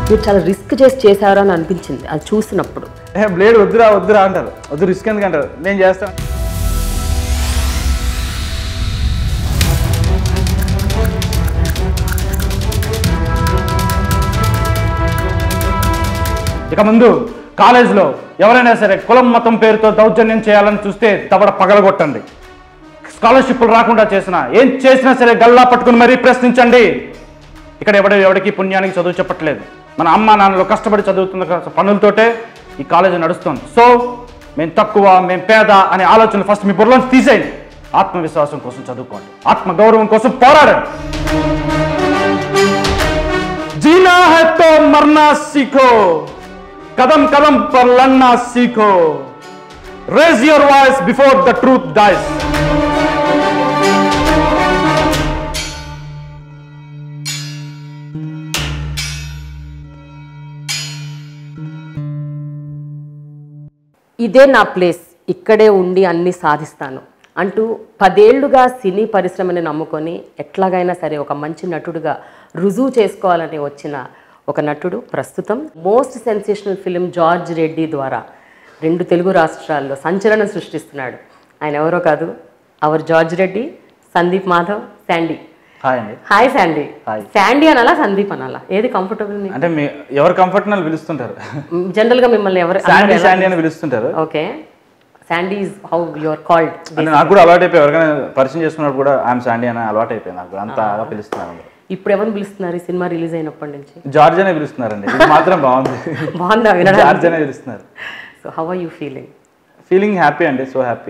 మీరు చాలా రిస్క్ చేసి చేశారు అని అనిపించింది అది చూసినప్పుడు ఏ బ్లేడ్ వద్దురా వద్దురా అంటారు వద్దు రిస్క్ ఎందుకు అంటారు నేను చేస్తాను ఇక ముందు కాలేజీలో ఎవరైనా సరే కులం మతం పేరుతో దౌర్జన్యం చేయాలని చూస్తే దవడ పగలగొట్టండి స్కాలర్షిప్లు రాకుండా చేసినా ఏం చేసినా సరే గల్లా పట్టుకుని మరీ ప్రశ్నించండి ఇక్కడ ఎవడ ఎవడికి పుణ్యానికి చదువు చెప్పట్లేదు మన అమ్మ నాన్నలు కష్టపడి చదువుతున్న క- పనులతోటే ఈ కాలేజీ నడుస్తుంది సో మేము తక్కువ మేము పేద అనే ఆలోచనలు ఫస్ట్ మీ బుర్రలోంచి తీసేయండి ఆత్మవిశ్వాసం కోసం చదువుకోండి ఆత్మ గౌరవం కోసం పోరాడండి జీనా है तो मरना सीखो कदम कदम पर लड़ना सीखो raise your voice before the truth dies ఇదే నా ప్లేస్ ఇక్కడే ఉండి అన్ని సాధిస్తాను అంటూ పదేళ్లుగా సినీ పరిశ్రమని నమ్ముకొని ఎట్లాగైనా సరే ఒక మంచి నటుడుగా రుజువు చేసుకోవాలని వచ్చిన ఒక నటుడు ప్రస్తుతం most sensational film George Reddy ద్వారా రెండు తెలుగు రాష్ట్రాల్లో సంచలనం సృష్టిస్తున్నాడు ఆయన ఎవరో కాదు our George Reddy Sandeep Madhav Sandy hi అండి హాయ్ శాండీ Hi. శాండీ అనాలా సందీప్ అనాలా ఏది కంఫర్టబుల్ అంటే మీ ఎవరు కంఫర్ట్ అని పిలుస్తుంటారు జనరల్గా మిమ్మల్ని ఎవరు శాండీ శాండీ అని పిలుస్తుంటారు okay Sandy is how your called అంటే నాకు కూడా అలవాటు అయిపోయి ఎవరికైనా పరిచయం చేసుకున్నప్పుడు కూడా ఐఎమ్ శాండీ అని అలవాటు అయిపోయింది నాకు అంత అలా పిలుస్తున్నారు అందరూ. ఇప్పుడు ఎవరిని పిలుస్తున్నారు ఈ సినిమా రిలీజ్ అయినప్పటి నుంచి జార్జ్ అనే పిలుస్తున్నారండి ఇది మాత్రం బాగుంది బాగుందా వినడానికి జార్జ్ అనే పిలుస్తున్నారు so how are you feeling feeling happy అండి సో హ్యాపీ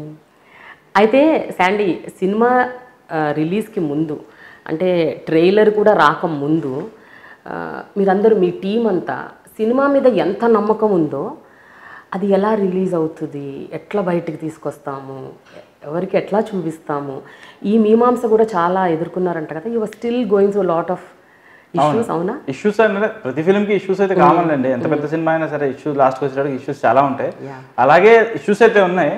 అయితే శాండీ సినిమా ఆ, రిలీజ్కి ముందు అంటే ట్రైలర్ కూడా రాక ముందు ఆ, మీరందరూ మీ టీం అంతా సినిమా మీద ఎంత నమ్మకం ఉందో అది ఎలా రిలీజ్ అవుతుంది ఎట్లా బయటికి తీసుకొస్తాము ఎవరికి ఎట్లా చూపిస్తాము ఈ మీమాంస కూడా చాలా ఎదుర్కొన్నారంట కదా you are still going to lot of issues అవునా ఇష్యూస్ అంటే ప్రతి ఫిల్మ్ కి ఇష్యూస్ అయితే కామన్ అండి ఎంత పెద్ద సినిమా అయినా సరే ఇష్యూస్ లాస్ట్ వచ్చేటప్పుడు ఇష్యూస్ చాలా ఉంటాయి Yeah. అలాగే ఇష్యూస్ అయితే ఉన్నాయి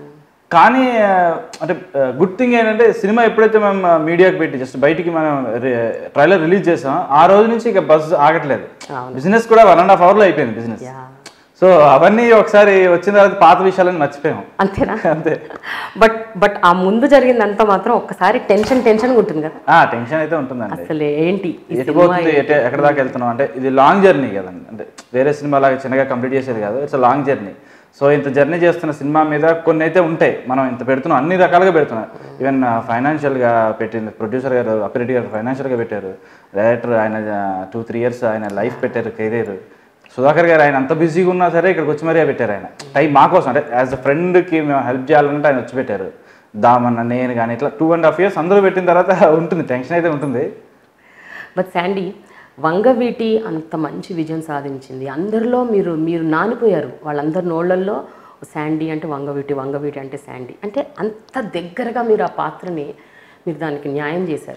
కానీ ఆ, అంటే గుడ్ థింగ్ ఏంటంటే సినిమా ఎప్పుడైతే మేము మీడియాకి పెట్టి జస్ట్ బయటికి మనం ట్రైలర్ రిలీజ్ చేసాం ఆ రోజు నుంచి ఇక బస్ ఆగట్లేదు అవును. బిజినెస్ కూడా వన్ అండ్ హాఫ్ అవర్లో అయిపోయింది బిజినెస్ యా సో అవన్నీ ఒకసారి వచ్చిన తర్వాత పాత విషయాలని మర్చిపోయాం అంతేనా అంతే బట్ బట్ ఆ ముందు జరిగిందంతా మాత్రం ఒక్కసారి టెన్షన్ టెన్షన్ ఉంటుంది కదా ఆ టెన్షన్ అయితే ఉంటుందండి అసలు ఏంటి ఈ ఎటు పోతుంది ఎటు ఎక్కడ దాకా వెళ్తున్నాం అంటే ఇది లాంగ్ జర్నీ కదండి అంటే వేరే సినిమా లాగా చిన్నగా కంప్లీట్ చేసేది కాదు ఇట్స్ లాంగ్ జర్నీ సో ఇంత జర్నీ చేస్తున్న సినిమా మీద కొన్ని అయితే ఉంటాయి మనం ఇంత పెడుతున్నాం అన్ని రకాలుగా పెడుతున్నాం ఈవెన్ ఫైనాన్షియల్గా పెట్టింది ప్రొడ్యూసర్ గారు అప్పిరెడ్డి గారు ఫైనాన్షియల్గా పెట్టారు డైరెక్టర్ ఆయన టూ త్రీ ఇయర్స్ ఆయన లైఫ్ పెట్టారు కెరీర్ సుధాకర్ గారు ఆయన అంత బిజీగా ఉన్నా సరే ఇక్కడికి వచ్చి మరీ పెట్టారు ఆయన టైం మా కోసం అంటే యాజ్ అ ఫ్రెండ్కి మేము హెల్ప్ చేయాలంటే ఆయన వచ్చి పెట్టారు దామన్న నేను కానీ ఇట్లా టూ అండ్ హాఫ్ ఇయర్స్ అందరూ పెట్టిన తర్వాత ఉంటుంది టెన్షన్ అయితే ఉంటుంది బట్ శాండీ వంగవీటి అంత మంచి విజయం సాధించింది అందరిలో మీరు మీరు నానిపోయారు వాళ్ళందరి నోళ్ళల్లో శాండీ అంటే వంగవీటి వంగవీటి అంటే శాండీ అంటే అంత దగ్గరగా మీరు ఆ పాత్రని మీరు దానికి న్యాయం చేశారు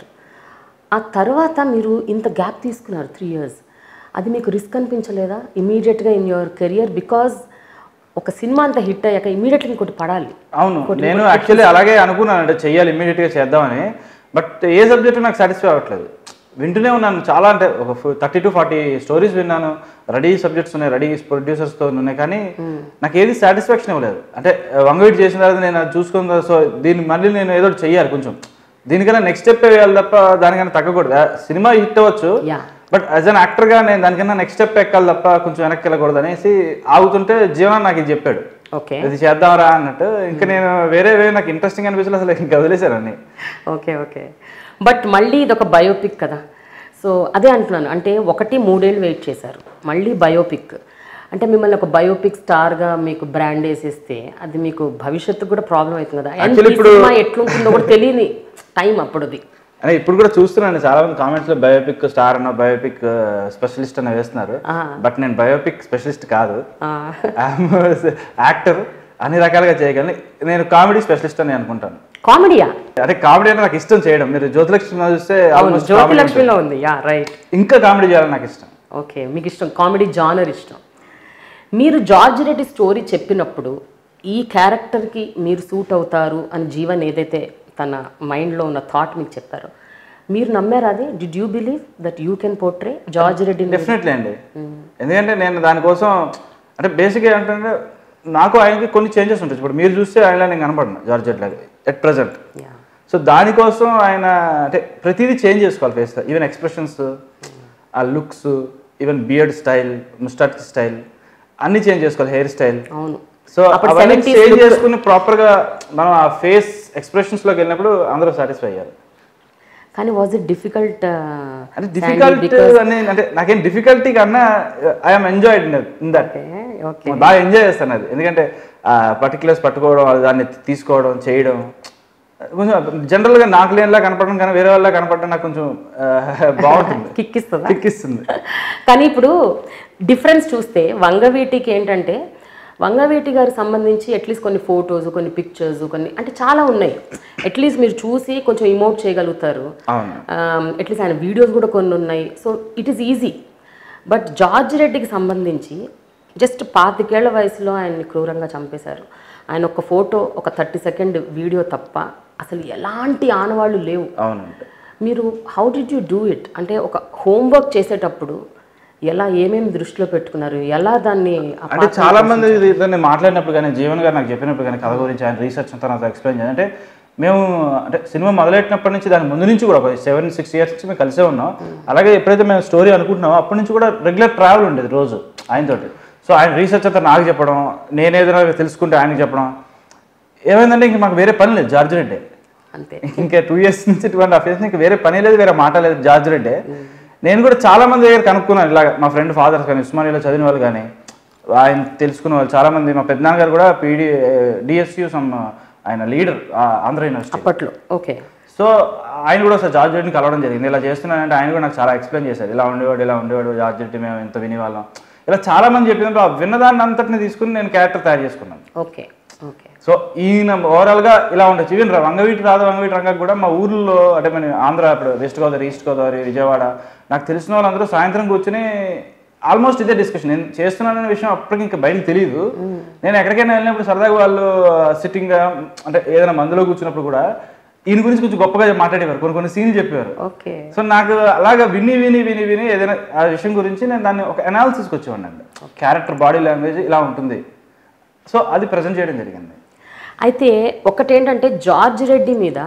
ఆ తర్వాత మీరు ఇంత గ్యాప్ తీసుకున్నారు త్రీ ఇయర్స్ అది మీకు రిస్క్ అనిపించలేదా ఇమీడియట్గా ఇన్ యువర్ కెరియర్ బికాజ్ ఒక సినిమా అంత హిట్ అయ్యాక ఇమీడియట్గా ఇంకోటి పడాలి అవును నేను యాక్చువల్లీ అలాగే అనుకున్నాను అంటే చెయ్యాలి ఇమ్మీడియట్గా చేద్దామని బట్ ఏ సబ్జెక్టు నాకు సాటిస్ఫై అవ్వట్లేదు వింటూనే ఉన్నాను చాలా అంటే ఒక థర్టీ టు ఫార్టీ స్టోరీస్ విన్నాను రెడీ సబ్జెక్ట్స్ ఉన్నాయి రెడీ ప్రొడ్యూసర్స్తో ఉన్నాయి కానీ నాకు ఏది సాటిస్ఫాక్షన్ ఇవ్వలేదు అంటే వంగవీటి చేసిన తర్వాత నేను అది చూసుకున్న సో దీన్ని మళ్ళీ నేను ఏదో ఒకటి చెయ్యాలి కొంచెం దీనికన్నా నెక్స్ట్ స్టెప్ వేయాలి తప్ప దానికన్నా తగ్గకూడదు ఆ, సినిమా హిట్ అవ్వచ్చు యా బట్ యాజ్ అన్ యాక్టర్గా నేను దానికన్నా నెక్స్ట్ స్టెప్ ఎక్కాలి తప్ప కొంచెం వెనక్కి వెళ్ళకూడదు అనేసి ఆగుతుంటే జీవన నాకు ఇది చెప్పాడు ఓకే ఇది చేద్దాంరా అన్నట్టు ఇంకా నేను వేరే వేరే నాకు ఇంట్రెస్టింగ్ అనిపించలేదు అసలు ఇంకా వదిలేశాను అన్ని ఓకే ఓకే బట్ మళ్ళీ ఇది ఒక బయోపిక్ కదా సో అదే అంటున్నాను అంటే ఒకటి మూడేళ్ళు వెయిట్ చేశారు మళ్ళీ బయోపిక్ అంటే మిమ్మల్ని ఒక బయోపిక్ స్టార్గా మీకు బ్రాండ్ వేసేస్తే అది మీకు భవిష్యత్తు కూడా ప్రాబ్లం అవుతుంది కదా And Actually ఈ ఇప్పుడు- సినిమా ఎట్లుంటుందో కూడా తెలియని టైం అప్పుడుది అంటే ఇప్పుడు కూడా చూస్తున్నాను చాలా మంది కామెంట్స్ లో బయోపిక్ స్టార్ అన్న బయోపిక్ స్పెషలిస్ట్ అని వేస్తున్నారు బట్ నేను బయోపిక్ స్పెషలిస్ట్ కాదు ఆ, యాక్టర్ అన్ని రకాలుగా చేయగలను నేను కామెడీ స్పెషలిస్ట్ అని అనుకుంటాను కామెడీయా అంటే కామెడీ అంటే నాకు ఇష్టం చేయడం మీరు జ్యోతిలక్ష్మి సినిమా చూస్తే అవును almost జ్యోతి comedy లక్ష్మిలో ఉంది యా రైట్ ఉంటుంది. ఇంకా కామెడీ చేయాలని నాకు ఇష్టం ఓకే మీకు ఇష్టం కామెడీ జానర్ ఇష్టం మీరు జార్జ్ రెడ్డి స్టోరీ చెప్పినప్పుడు ఈ క్యారెక్టర్కి మీరు సూట్ అవుతారు అని జీవన్ ఏదైతే తన మైండ్లో ఉన్న థాట్ మీకు చెప్పారో మీరు నమ్మారా అది did you believe that you can portray George Reddy definitely అండి ఎందుకంటే నేను దానికోసం అంటే బేసిక్గా ఏంటంటే నాకు ఆయనకి కొన్ని చేంజెస్ ఉంటాయి ఇప్పుడు మీరు చూస్తే ఆయన నేను కనపడను జార్జ్ లాగా ఎట్ ప్రజెంట్ యా సో దానికోసం ఆయన అంటే ప్రతిదీ చేంజ్ చేసుకోవాలి ఫేస్ ఈవెన్ ఎక్స్ప్రెషన్స్ ఆ looks even beard style moustache style అన్ని చేంజ్ చేసుకోవాలి హెయిర్ స్టైల్ అవును సో అప్పుడు అవన్నీ 70s చేంజ్ look. చేసుకుని ప్రాపర్గా మనం ఆ ఫేస్ ఎక్స్ప్రెషన్స్లోకి వెళ్ళినప్పుడు అందరూ సాటిస్ఫై అయ్యారు కానీ వాజ్ ఇట్ డిఫికల్ట్ అంటే డిఫికల్ట్ అని అంటే నాకేం డిఫికల్టీ కన్నా I'm enjoyed in that okay బాగా ఎంజాయ్ చేస్తాను అది ఎందుకంటే పర్టికులర్స్ పట్టుకోవడం అది దాన్ని తీసుకోవడం చేయడం కొంచెం జనరల్గా నాకు లేనిలా కనపడడం కానీ వేరే వాళ్ళ కనపడడం నాకు కొంచెం ఆ, బాగుంటుంది కిక్ ఇస్తుందా ఎక్కిస్తుంది కానీ ఇప్పుడు డిఫరెన్స్ చూస్తే వంగవీటికి ఏంటంటే వంగవీటి గారికి సంబంధించి అట్లీస్ట్ కొన్ని ఫొటోస్ కొన్ని పిక్చర్స్ కొన్ని అంటే చాలా ఉన్నాయి అట్లీస్ట్ మీరు చూసి కొంచెం ఇమోట్ చేయగలుగుతారు అవును అట్లీస్ట్ ఆయన వీడియోస్ కూడా కొన్ని ఉన్నాయి so it is easy but George రెడ్డికి సంబంధించి జస్ట్ పాతికేళ్ల వయసులో ఆయన్ని క్రూరంగా చంపేశారు ఆయన ఒక ఫోటో ఒక థర్టీ సెకండ్ వీడియో తప్ప అసలు ఎలాంటి ఆనవాళ్ళు లేవు అవునండి మీరు how did you do it అంటే ఒక హోంవర్క్ చేసేటప్పుడు ఎలా ఏమేమి దృష్టిలో పెట్టుకున్నారు ఎలా దాన్ని ఆ అంటే చాలా మంది ఇది- దాన్ని మాట్లాడినప్పుడు కానీ జీవన్ గారు నాకు చెప్పినప్పుడు కానీ కథ గురించి ఆయన రీసెర్చ్ అంతా నాకు ఎక్స్ప్లెయిన్ చేయాలి అంటే మేము అంటే సినిమా మొదలెట్టినప్పటి నుంచి దాని ముందు నుంచి కూడా ఒక సెవెన్ సిక్స్ ఇయర్స్ నుంచి మేము కలిసే ఉన్నాం అలాగే ఎప్పుడైతే మేము స్టోరీ అనుకుంటున్నామో అప్పటి నుంచి కూడా రెగ్యులర్ ట్రావెల్ ఉండేది రోజు ఆయనతోటి సో ఆయన రీసెర్చ్ అంతా నాకు చెప్పడం నేను ఏదైనా తెలుసుకుంటే ఆయనకి చెప్పడం ఏమైందంటే ఇంక మాకు వేరే పని లేదు జార్జ్ రెడ్డి అంతే ఇంకా టూ ఇయర్స్ నుంచి టూ అండ్ హాఫ్ ఇయర్స్ ఇంకా వేరే పని లేదు వేరే మాట లేదు జార్జ్ రెడ్డి నేను కూడా చాలా మంది దగ్గర కనుక్కున్నాను ఇలాగ మా ఫ్రెండ్ ఫాదర్స్ కానీ ఉస్మానియాలో చదివిన వాళ్ళు కానీ ఆయన తెలుసుకున్న వాళ్ళు చాలా మంది మా పెద్దనాన్న గారు కూడా పీడి డిఎస్యు సమ్ ఆయన లీడర్ ఆంధ్ర యూనివర్సిటీ అప్పట్లో ఓకే సో ఆయన కూడా ఒకసారి జార్జ్ రెడ్డిని కలవడం జరిగింది ఇలా చేస్తున్నానంటే ఆయన కూడా నాకు చాలా ఎక్స్ప్లెయిన్ చేశారు ఇలా ఉండేవాడు ఇలా ఉండేవాడు జార్జ్ రెడ్డి మేము ఎంత వినేవాళ్ళం ఇలా చాలా మంది చెప్పినప్పుడు ఆ విన్నదాన్ని అంతటిని తీసుకుని నేను క్యారెక్టర్ తయారు చేసుకున్నాను ఓకే ఓకే సో ఈయన ఓవరాల్ గా ఇలా ఉండొచ్చు ఈవెన్ వంగవీటి రాధ వంగవీటి రంగకు కూడా మా ఊర్లో అంటే మన ఆంధ్ర ఇప్పుడు వెస్ట్ గోదావరి ఈస్ట్ గోదావరి విజయవాడ నాకు తెలిసిన వాళ్ళందరూ సాయంత్రం కూర్చుని ఆల్మోస్ట్ ఇదే డిస్కషన్ నేను చేస్తున్నాననే విషయం అప్పటికి ఇంకా బయటకు తెలియదు నేను ఎక్కడికైనా వెళ్ళినప్పుడు సరదాగా వాళ్ళు సిట్టింగ్ అంటే ఏదైనా మందులో కూర్చున్నప్పుడు కూడా ఈయన గురించి కొంచెం గొప్పగా మాట్లాడేవారు కొన్ని కొన్ని సీన్లు చెప్పేవారు ఓకే సో నాకు అలాగా విని విని విని విని ఏదైనా ఆ విషయం గురించి నేను దాన్ని ఒక అనాలిసిస్కి వచ్చేవాడిని అండి క్యారెక్టర్ బాడీ లాంగ్వేజ్ ఇలా ఉంటుంది సో అది ప్రజెంట్ చేయడం జరిగింది అయితే ఒకటేంటంటే జార్జ్ రెడ్డి మీద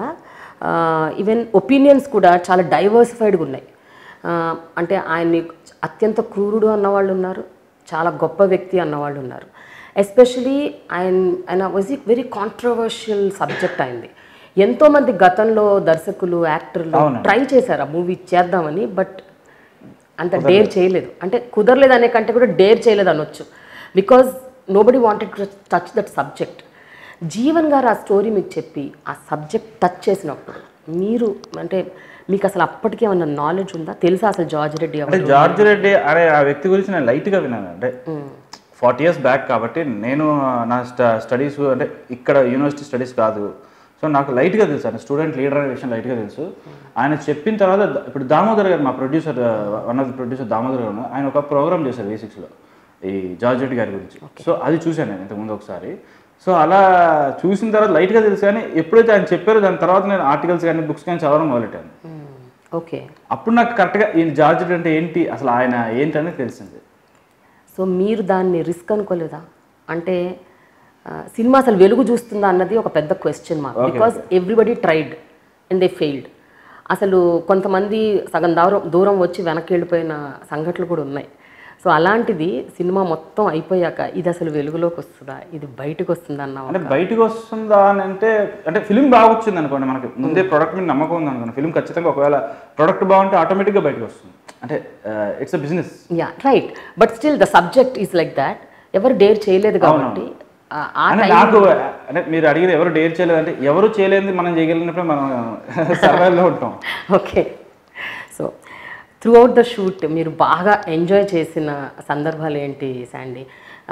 ఈవెన్ ఒపీనియన్స్ కూడా చాలా డైవర్సిఫైడ్గా ఉన్నాయి ఆ, అంటే ఆయన్ని అత్యంత క్రూరుడు అన్నవాళ్ళు ఉన్నారు చాలా గొప్ప వ్యక్తి అన్నవాళ్ళు ఉన్నారు ఎస్పెషలీ ఆయన ఆయన వాజ్ వెరీ కాంట్రవర్షియల్ సబ్జెక్ట్ అయింది ఎంతోమంది గతంలో దర్శకులు యాక్టర్లు ట్రై చేశారు ఆ మూవీ చేద్దామని బట్ అంత డేర్ చేయలేదు అంటే కుదరలేదు అనే కంటే కూడా డేర్ చేయలేదు అనొచ్చు because nobody wanted to touch that subject Jeevan గారు ఆ స్టోరీ మీకు చెప్పి ఆ సబ్జెక్ట్ టచ్ చేసినప్పుడు మీరు అంటే మీకు అసలు అప్పటికే ఏమన్నా నాలెడ్జ్ ఉందా తెలుసా అసలు జార్జ్ రెడ్డి అంటే ఎవరు జార్జ్ రెడ్డి అనే ఆ వ్యక్తి గురించి నేను లైట్గా విన్నాను అంటే ఫార్టీ ఇయర్స్ బ్యాక్ కాబట్టి నేను నా స్టడీస్ అంటే ఇక్కడ యూనివర్సిటీ స్టడీస్ కాదు సో నాకు లైట్గా తెలుసు ఆయన స్టూడెంట్ లీడర్ అనే విషయం లైట్గా తెలుసు ఆయన చెప్పిన తర్వాత ద- ఇప్పుడు దామోదర్ గారు మా producer one of the producer Damodar గారు ఆయన ఒక ప్రోగ్రామ్ చేశారు వి సిక్స్లో ఈ జార్జ్ రెడ్డి గారి గురించి సో అది చూశాను నేను ఇంతకుముందు ఒకసారి సో అలా చూసిన తర్వాత లైట్గా తెలుసు కానీ ఎప్పుడైతే ఆయన చెప్పారో దాని తర్వాత నేను ఆర్టికల్స్ కానీ బుక్స్ కానీ చదవడం మొదలెట్టాను ఓకే అప్పుడు నాకు కరెక్ట్గా ఈ జార్జ్ రెడ్డి అంటే ఏంటి అసలు ఆయన ఏంటి అనేది తెలిసింది సో మీరు దాన్ని రిస్క్ అనుకోలేదా అంటే ఆ, సినిమా అసలు వెలుగు చూస్తుందా అన్నది ఒక పెద్ద question mark because everybody tried and they failed అసలు కొంతమంది సగం దూరం దూరం వచ్చి వెనక్కి వెళ్ళిపోయిన సంఘటనలు కూడా ఉన్నాయి సో అలాంటిది సినిమా మొత్తం అయిపోయాక ఇది అసలు వెలుగులోకి వస్తుందా ఇది బయటకు వస్తుందా అన్న అంటే బయటకు వస్తుందా అని అంటే అంటే ఫిలిం బాగా వచ్చింది అనుకోండి మనకి ముందే ప్రోడక్ట్ మీద నమ్మకం ఉంది అనుకోండి ఫిలిం ఖచ్చితంగా ఒకవేళ ప్రోడక్ట్ బాగుంటే ఆటోమేటిక్గా బయటకు వస్తుంది అంటే it's a business yeah right but still the subject is like that ఎవరు డేర్ చేయలేదు కాబట్టి ఆ- ఆ అంటే నాకు అంటే మీరు అడిగిన ఎవరు డేర్ చేయలేదు అంటే ఎవరు చేయలేనిది మనం చేయగలిగినప్పుడు మనం సర్వైవ్లో ఉంటాం okay so throughout the shoot మీరు బాగా ఎంజాయ్ చేసిన సందర్భాలు ఏంటి శాండీ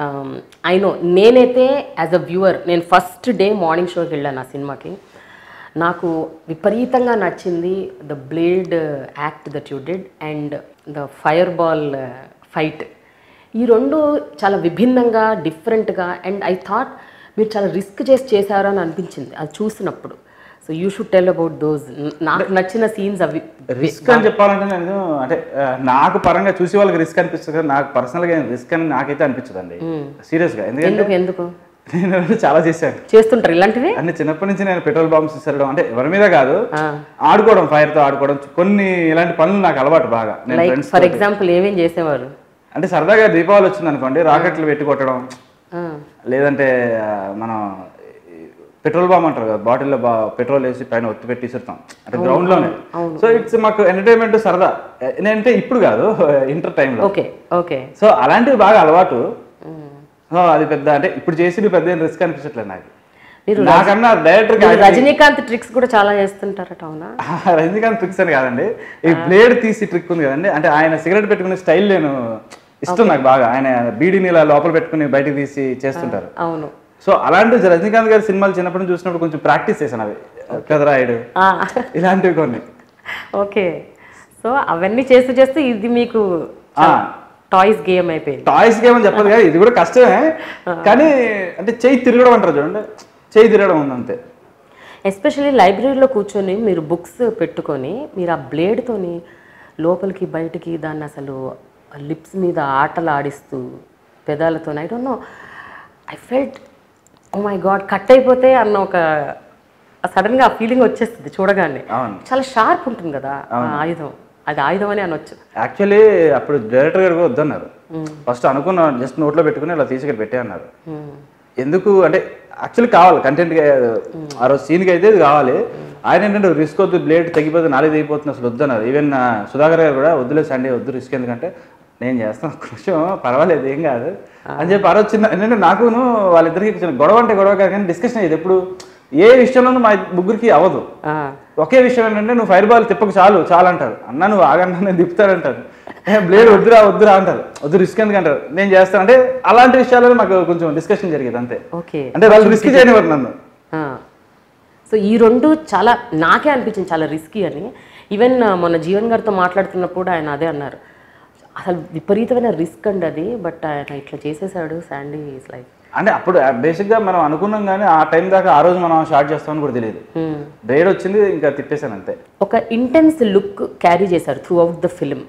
ఐ నో నేనైతే యాజ్ అ వ్యూవర్ నేను ఫస్ట్ డే మార్నింగ్ షోకి వెళ్ళాను ఆ సినిమాకి నాకు విపరీతంగా నచ్చింది the blade act that you did and the fire ball fight ఈ రెండు చాలా విభిన్నంగా డిఫరెంట్గా అండ్ ఐ థాట్ మీరు చాలా రిస్క్ చేసి చేశారు అని అనిపించింది అది చూసినప్పుడు so you should tell about those నాకు నచ్చిన సీన్స్ అవి రిస్క్ అని చెప్పాలంటే నేను అంటే ఆ, నాకు పరంగా చూసి వాళ్ళకి రిస్క్ అనిపిస్తుంది కానీ నాకు పర్సనల్గా రిస్క్ అని నాకైతే అనిపించదండి సీరియస్గా ఎందుకంటే ఎందుకు ఎందుకు నేను చాలా చేశాను చేస్తుంటారు ఇలాంటివి అన్ని చిన్నప్పటి నుంచి నేను పెట్రోల్ బాంబ్స్ విసరడం అంటే ఎవరి మీద కాదు ఆ. ఆడుకోవడం fire తో ఆడుకోవడం కొన్ని ఇలాంటి పనులు నాకు అలవాటు బాగా నేను లైక్ ఫ్రెండ్స్ ఫర్ ఎగ్జాంపుల్ ఏమేం చేసేవారు అంటే సరదాగా దీపావళి వచ్చింది అనుకోండి రాకెట్లు పెట్టి కొట్టడం ఆ, లేదంటే ఆ, మనం ఈ పెట్రోల్ బాంబ్ అంటారు కదా బాటిల్లో బా పెట్రోల్ వేసి పైన ఒత్తి పెట్టి ఇసురుతాం అంటే గ్రౌండ్ లోనే సో ఇట్స్ మాకు ఎంటర్టైన్మెంట్ సరదా నేనంటే ఇప్పుడు కాదు ఇంటర్ టైంలో ఓకే ఓకే సో అలాంటివి బాగా అలవాటు సో అది పెద్ద అంటే ఇప్పుడు చేసి పెద్ద రిస్క్ అనిపించట్లేదు నాకు మీరు నాకన్నా డైరెక్టర్ మీరు రజనీకాంత్ ట్రిక్స్ కూడా చాలా చేస్తుంటారట అవునా రజనీకాంత్ ట్రిక్స్ అని కాదండి ఈ బ్లేడ్ తీసి ట్రిక్ ఉంది కదండి అంటే ఆయన సిగరెట్ పెట్టుకునే స్టైల్ నేను ఇష్టం నాకు బాగా ఆయన బీడీని ఇలా లోపల పెట్టుకుని బయటకు తీసి చేస్తుంటారు అవును సో అలాంటి రజనీకాంత్ గారి సినిమాలు చిన్నప్పటి నుంచి చూసినప్పుడు కొంచెం ప్రాక్టీస్ చేశాను అవి పెదరాయుడు ఆ, ఇలాంటివి కొన్ని ఓకే సో అవన్నీ చేస్తూ చేస్తూ ఇది మీకు టాయ్స్ గేమ్ అయిపోయింది టాయ్స్ గేమ్ అని చెప్పదు కదా ఇది కూడా కష్టమే కానీ అంటే చేయి తిరగడం అంటారు చూడండి చేయి తిరగడం ఉంది అంతే ఎస్పెషల్లీ లైబ్రరీలో కూర్చొని మీరు బుక్స్ పెట్టుకొని మీరు ఆ బ్లేడ్తోని లోపలికి బయటికి దాన్ని అసలు లిప్స్ మీద ఆటలు ఆడిస్తూ పెదాలతో I don't know I felt oh my god cut అయిపోతే అన్న ఒక సడన్గా ఆ ఫీలింగ్ వచ్చేస్తుంది చూడగానే అవును చాలా షార్ప్ ఉంటుంది కదా ఆ ఆయుధం అది ఆయుధం అని అనొచ్చు యాక్చువల్లీ అప్పుడు డైరెక్టర్ గారు కూడా వద్దన్నారు ఫస్ట్ అనుకున్నా జస్ట్ నోట్లో పెట్టుకుని ఇలా తీసుకెళ్ళి పెట్టే అన్నారు ఎందుకు అంటే యాక్చువల్లీ కావాలి కంటెంట్ ఆ రోజు సీన్కి అయితే ఇది కావాలి ఆయన ఏంటంటే రిస్క్ వద్దు బ్లేడ్ తగ్గిపోతే నాలుగు తెగిపోతుంది అసలు వద్దన్నారు ఈవెన్ సుధాకర్ గారు కూడా వద్దులే సండే వద్దు రిస్క్ ఎందుకంటే నేను చేస్తాను ఒక నిమిషం పర్వాలేదు ఏం కాదు అని చెప్పి ఆ రోజు చిన్న ఎందుకంటే నాకును వాళ్ళిద్దరికి చిన్న గొడవ అంటే గొడవ కాదు కానీ డిస్కషన్ అయ్యేది ఎప్పుడు ఏ విషయంలోనూ మా ముగ్గురికి అవ్వదు ఆ, ఒకే విషయం ఏంటంటే నువ్వు ఫైర్ బాల్ తిప్పకు చాలు చాలు అంటారు అన్న నువ్వు ఆగన్నా నేను తిప్పుతాడంటారు ఏ బ్లేడ్ వద్దురా వద్దురా అంటారు వద్దు రిస్క్ ఎందుకు అంటారు నేను చేస్తాను అంటే అలాంటి విషయాలలో మాకు కొంచెం డిస్కషన్ జరిగేది అంతే ఓకే అంటే వాళ్ళు రిస్క్ చేయనివ్వరు నన్ను సో ఈ రెండు చాలా నాకే అనిపించింది చాలా రిస్కీ అని ఈవెన్ మొన్న జీవన్ గారితో మాట్లాడుతున్నప్పుడు ఆయన అదే అన్నారు అసలు విపరీతమైన రిస్క్ అండి అది బట్ ఆయన ఇట్లా చేసేసాడు శాండీ ఇస్ లైక్ అంటే అప్పుడు బేసిక్గా మనం అనుకున్నాం కానీ ఆ టైం దాకా ఆ రోజు మనం షార్ట్ చేస్తామని కూడా తెలియదు బ్లేడ్ వచ్చింది ఇంకా తిప్పేశాను అంతే ఒక ఇంటెన్స్ లుక్ క్యారీ చేశారు త్రూ అవుట్ ద ఫిలిం